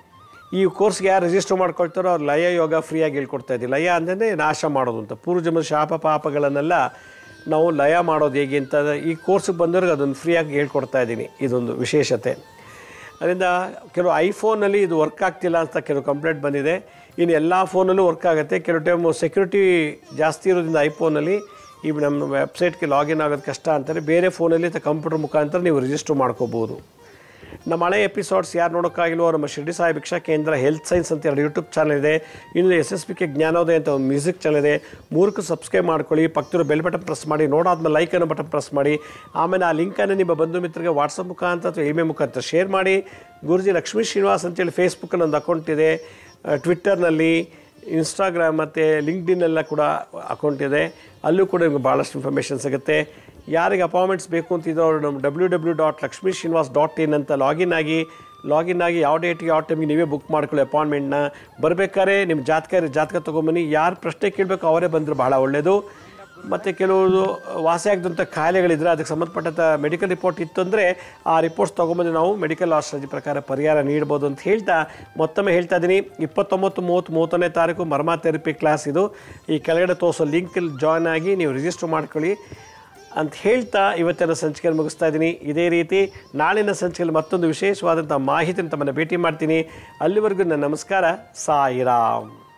ಈ ಕೋರ್ಸ್ಗೆ ಯಾರು ರಿಜಿಸ್ಟರ್ ಮಾಡ್ಕೊಳ್ತಾರೋ ಅವ್ರು ಲಯ ಯೋಗ ಫ್ರೀಯಾಗಿ ಹೇಳ್ಕೊಡ್ತಾ ಇದ್ದೀವಿ ಲಯ ಅಂದರೆ ನಾಶ ಮಾಡೋದು ಅಂತ ಪೂರ್ವಜನ್ಮದ ಶಾಪ ಪಾಪಗಳನ್ನೆಲ್ಲ ನಾವು ಲಯ ಮಾಡೋದು ಹೇಗೆ ಅಂತ ಈ ಕೋರ್ಸಿಗೆ ಬಂದವ್ರಿಗೆ ಅದನ್ನು ಫ್ರೀಯಾಗಿ ಹೇಳ್ಕೊಡ್ತಾ ಇದ್ದೀನಿ ಇದೊಂದು ವಿಶೇಷತೆ ಅದರಿಂದ ಕೆಲವು ಐಫೋನಲ್ಲಿ ಇದು ವರ್ಕ್ ಆಗ್ತಿಲ್ಲ ಅಂತ ಕೆಲವು ಕಂಪ್ಲೇಂಟ್ ಬಂದಿದೆ ಇನ್ನು ಎಲ್ಲ ಫೋನಲ್ಲೂ ವರ್ಕ್ ಆಗುತ್ತೆ ಕೆಲವು ಟೈಮು ಸೆಕ್ಯೂರಿಟಿ ಜಾಸ್ತಿ ಇರೋದ್ರಿಂದ ಐಫೋನಲ್ಲಿ ಈ ನಮ್ಮ ವೆಬ್ಸೈಟ್ಗೆ ಲಾಗಿನ್ ಆಗೋದು ಕಷ್ಟ ಅಂತಾರೆ ಬೇರೆ ಫೋನಲ್ಲಿ ಅಥವಾ ಕಂಪ್ಯೂಟರ್ ಮುಖಾಂತರ ನೀವು ರಿಜಿಸ್ಟರ್ ಮಾಡ್ಕೋಬೋದು ನಮ್ಮ ಹಳೆ ಎಪಿಸೋಡ್ಸ್ ಯಾರು ನೋಡೋಕ್ಕಾಗಿಲ್ವೋ ನಮ್ಮ ಶಿರ್ಡಿ ಸಾಯಿ ಭಿಕ್ಷಾ ಕೇಂದ್ರ ಹೆಲ್ತ್ ಸೈನ್ಸ್ ಅಂತ ಎರಡು ಯೂಟ್ಯೂಬ್ ಚಾನಲ್ ಇದೆ ಇನ್ನು ಎಸ್ ಎಸ್ ಪಿ ಕೆ ಜ್ಞಾನೋದಯ ಅಂತ ಒಂದು ಮ್ಯೂಸಿಕ್ ಚಾನಲ್ ಇದೆ ಮೂರಕ್ಕೂ ಸಬ್ಸ್ಕ್ರೈಬ್ ಮಾಡ್ಕೊಳ್ಳಿ ಪಕ್ಕದ ಬೆಲ್ ಬಟನ್ ಪ್ರೆಸ್ ಮಾಡಿ ನೋಡಾದ್ಮೇಲೆ ಲೈಕ್ ಅನ್ನೋ ಬಟನ್ ಪ್ರೆಸ್ ಮಾಡಿ ಆಮೇಲೆ ಆ ಲಿಂಕನ್ನು ನಿಮ್ಮ ಬಂಧು ಮಿತ್ರರಿಗೆ ವಾಟ್ಸಪ್ ಮುಖಾಂತರ ಅಥವಾ ಇಮೇಲ್ ಮುಖಾಂತರ ಶೇರ್ ಮಾಡಿ ಗುರುಜಿ ಲಕ್ಷ್ಮೀ ಶ್ರೀನಿವಾಸ್ ಅಂತೇಳಿ ಫೇಸ್ಬುಕ್ಕಲ್ಲಿ ಒಂದು ಅಕೌಂಟ್ ಇದೆ ಟ್ವಿಟ್ಟರ್ನಲ್ಲಿ ಇನ್ಸ್ಟಾಗ್ರಾಮ್ ಮತ್ತು ಲಿಂಕ್ಡಿನೆಲ್ಲ ಕೂಡ ಅಕೌಂಟ್ ಇದೆ ಅಲ್ಲೂ ಕೂಡ ನಿಮಗೆ ಭಾಳಷ್ಟು ಇನ್ಫಾರ್ಮೇಷನ್ ಸಿಗುತ್ತೆ ಯಾರಿಗೆ ಅಪಾಯಿಂಟ್ಮೆಂಟ್ಸ್ ಬೇಕು ಅಂತಿದ್ರು ಅವರು ನಮ್ಮ W W dot Lakshmi Srinivas dot in ಅಂತ ಲಾಗಿನ್ ಆಗಿ ಲಾಗಿನ್ ಆಗಿ ಯಾವ ಡೇಟ್ಗೆ ಯಾವ ಟೈಮಿಗೆ ನೀವೇ ಬುಕ್ ಮಾಡ್ಕೊಳ್ಳಿ ಅಪಾಯಿಂಟ್ಮೆಂಟ್ನ ಬರಬೇಕಾದ್ರೆ ನಿಮ್ಮ ಜಾತಕ ಜಾತಕ ತೊಗೊಂಬನ್ನಿ ಯಾರು ಪ್ರಶ್ನೆ ಕೇಳಬೇಕು ಅವರೇ ಬಂದರು ಬಹಳ ಒಳ್ಳೆಯದು ಮತ್ತು ಕೆಲವರು ವಾಸಿ ಆಗದಂಥ ಕಾಯಿಲೆಗಳಿದ್ರೆ ಅದಕ್ಕೆ ಸಂಬಂಧಪಟ್ಟಂಥ ಮೆಡಿಕಲ್ ರಿಪೋರ್ಟ್ ಇತ್ತು ಅಂದರೆ ಆ ರಿಪೋರ್ಟ್ಸ್ ತೊಗೊಂಬಂದು ನಾವು ಮೆಡಿಕಲ್ ಆಸ್ಟ್ರಾಲಜಿ ಪ್ರಕಾರ ಪರಿಹಾರ ನೀಡ್ಬೋದು ಅಂತ ಹೇಳ್ತಾ ಮತ್ತೊಮ್ಮೆ ಹೇಳ್ತಾ ಇದ್ದೀನಿ ಇಪ್ಪತ್ತೊಂಬತ್ತು ಮೂವತ್ತು ಮೂವತ್ತೊಂದನೇ ತಾರೀಕು ಮರ್ಮ ಥೆರಪಿ ಕ್ಲಾಸ್ ಇದು ಈ ಕೆಳಗಡೆ ತೋರಿಸೋ ಲಿಂಕಲ್ಲಿ ಜಾಯ್ನ್ ಆಗಿ ನೀವು ರಿಜಿಸ್ಟರ್ ಮಾಡ್ಕೊಳ್ಳಿ ಅಂತ ಹೇಳ್ತಾ ಇವತ್ತಿನ ಸಂಚಿಕೆಯನ್ನು ಮುಗಿಸ್ತಾ ಇದ್ದೀನಿ ಇದೇ ರೀತಿ ನಾಳಿನ ಸಂಚಿಕೆಯಲ್ಲಿ ಮತ್ತೊಂದು ವಿಶೇಷವಾದಂಥ ಮಾಹಿತಿನ ತಮ್ಮನ್ನು ಭೇಟಿ ಮಾಡ್ತೀನಿ ಅಲ್ಲಿವರೆಗೂ ನನ್ನ ನಮಸ್ಕಾರ ಸಾಯಿರಾಮ್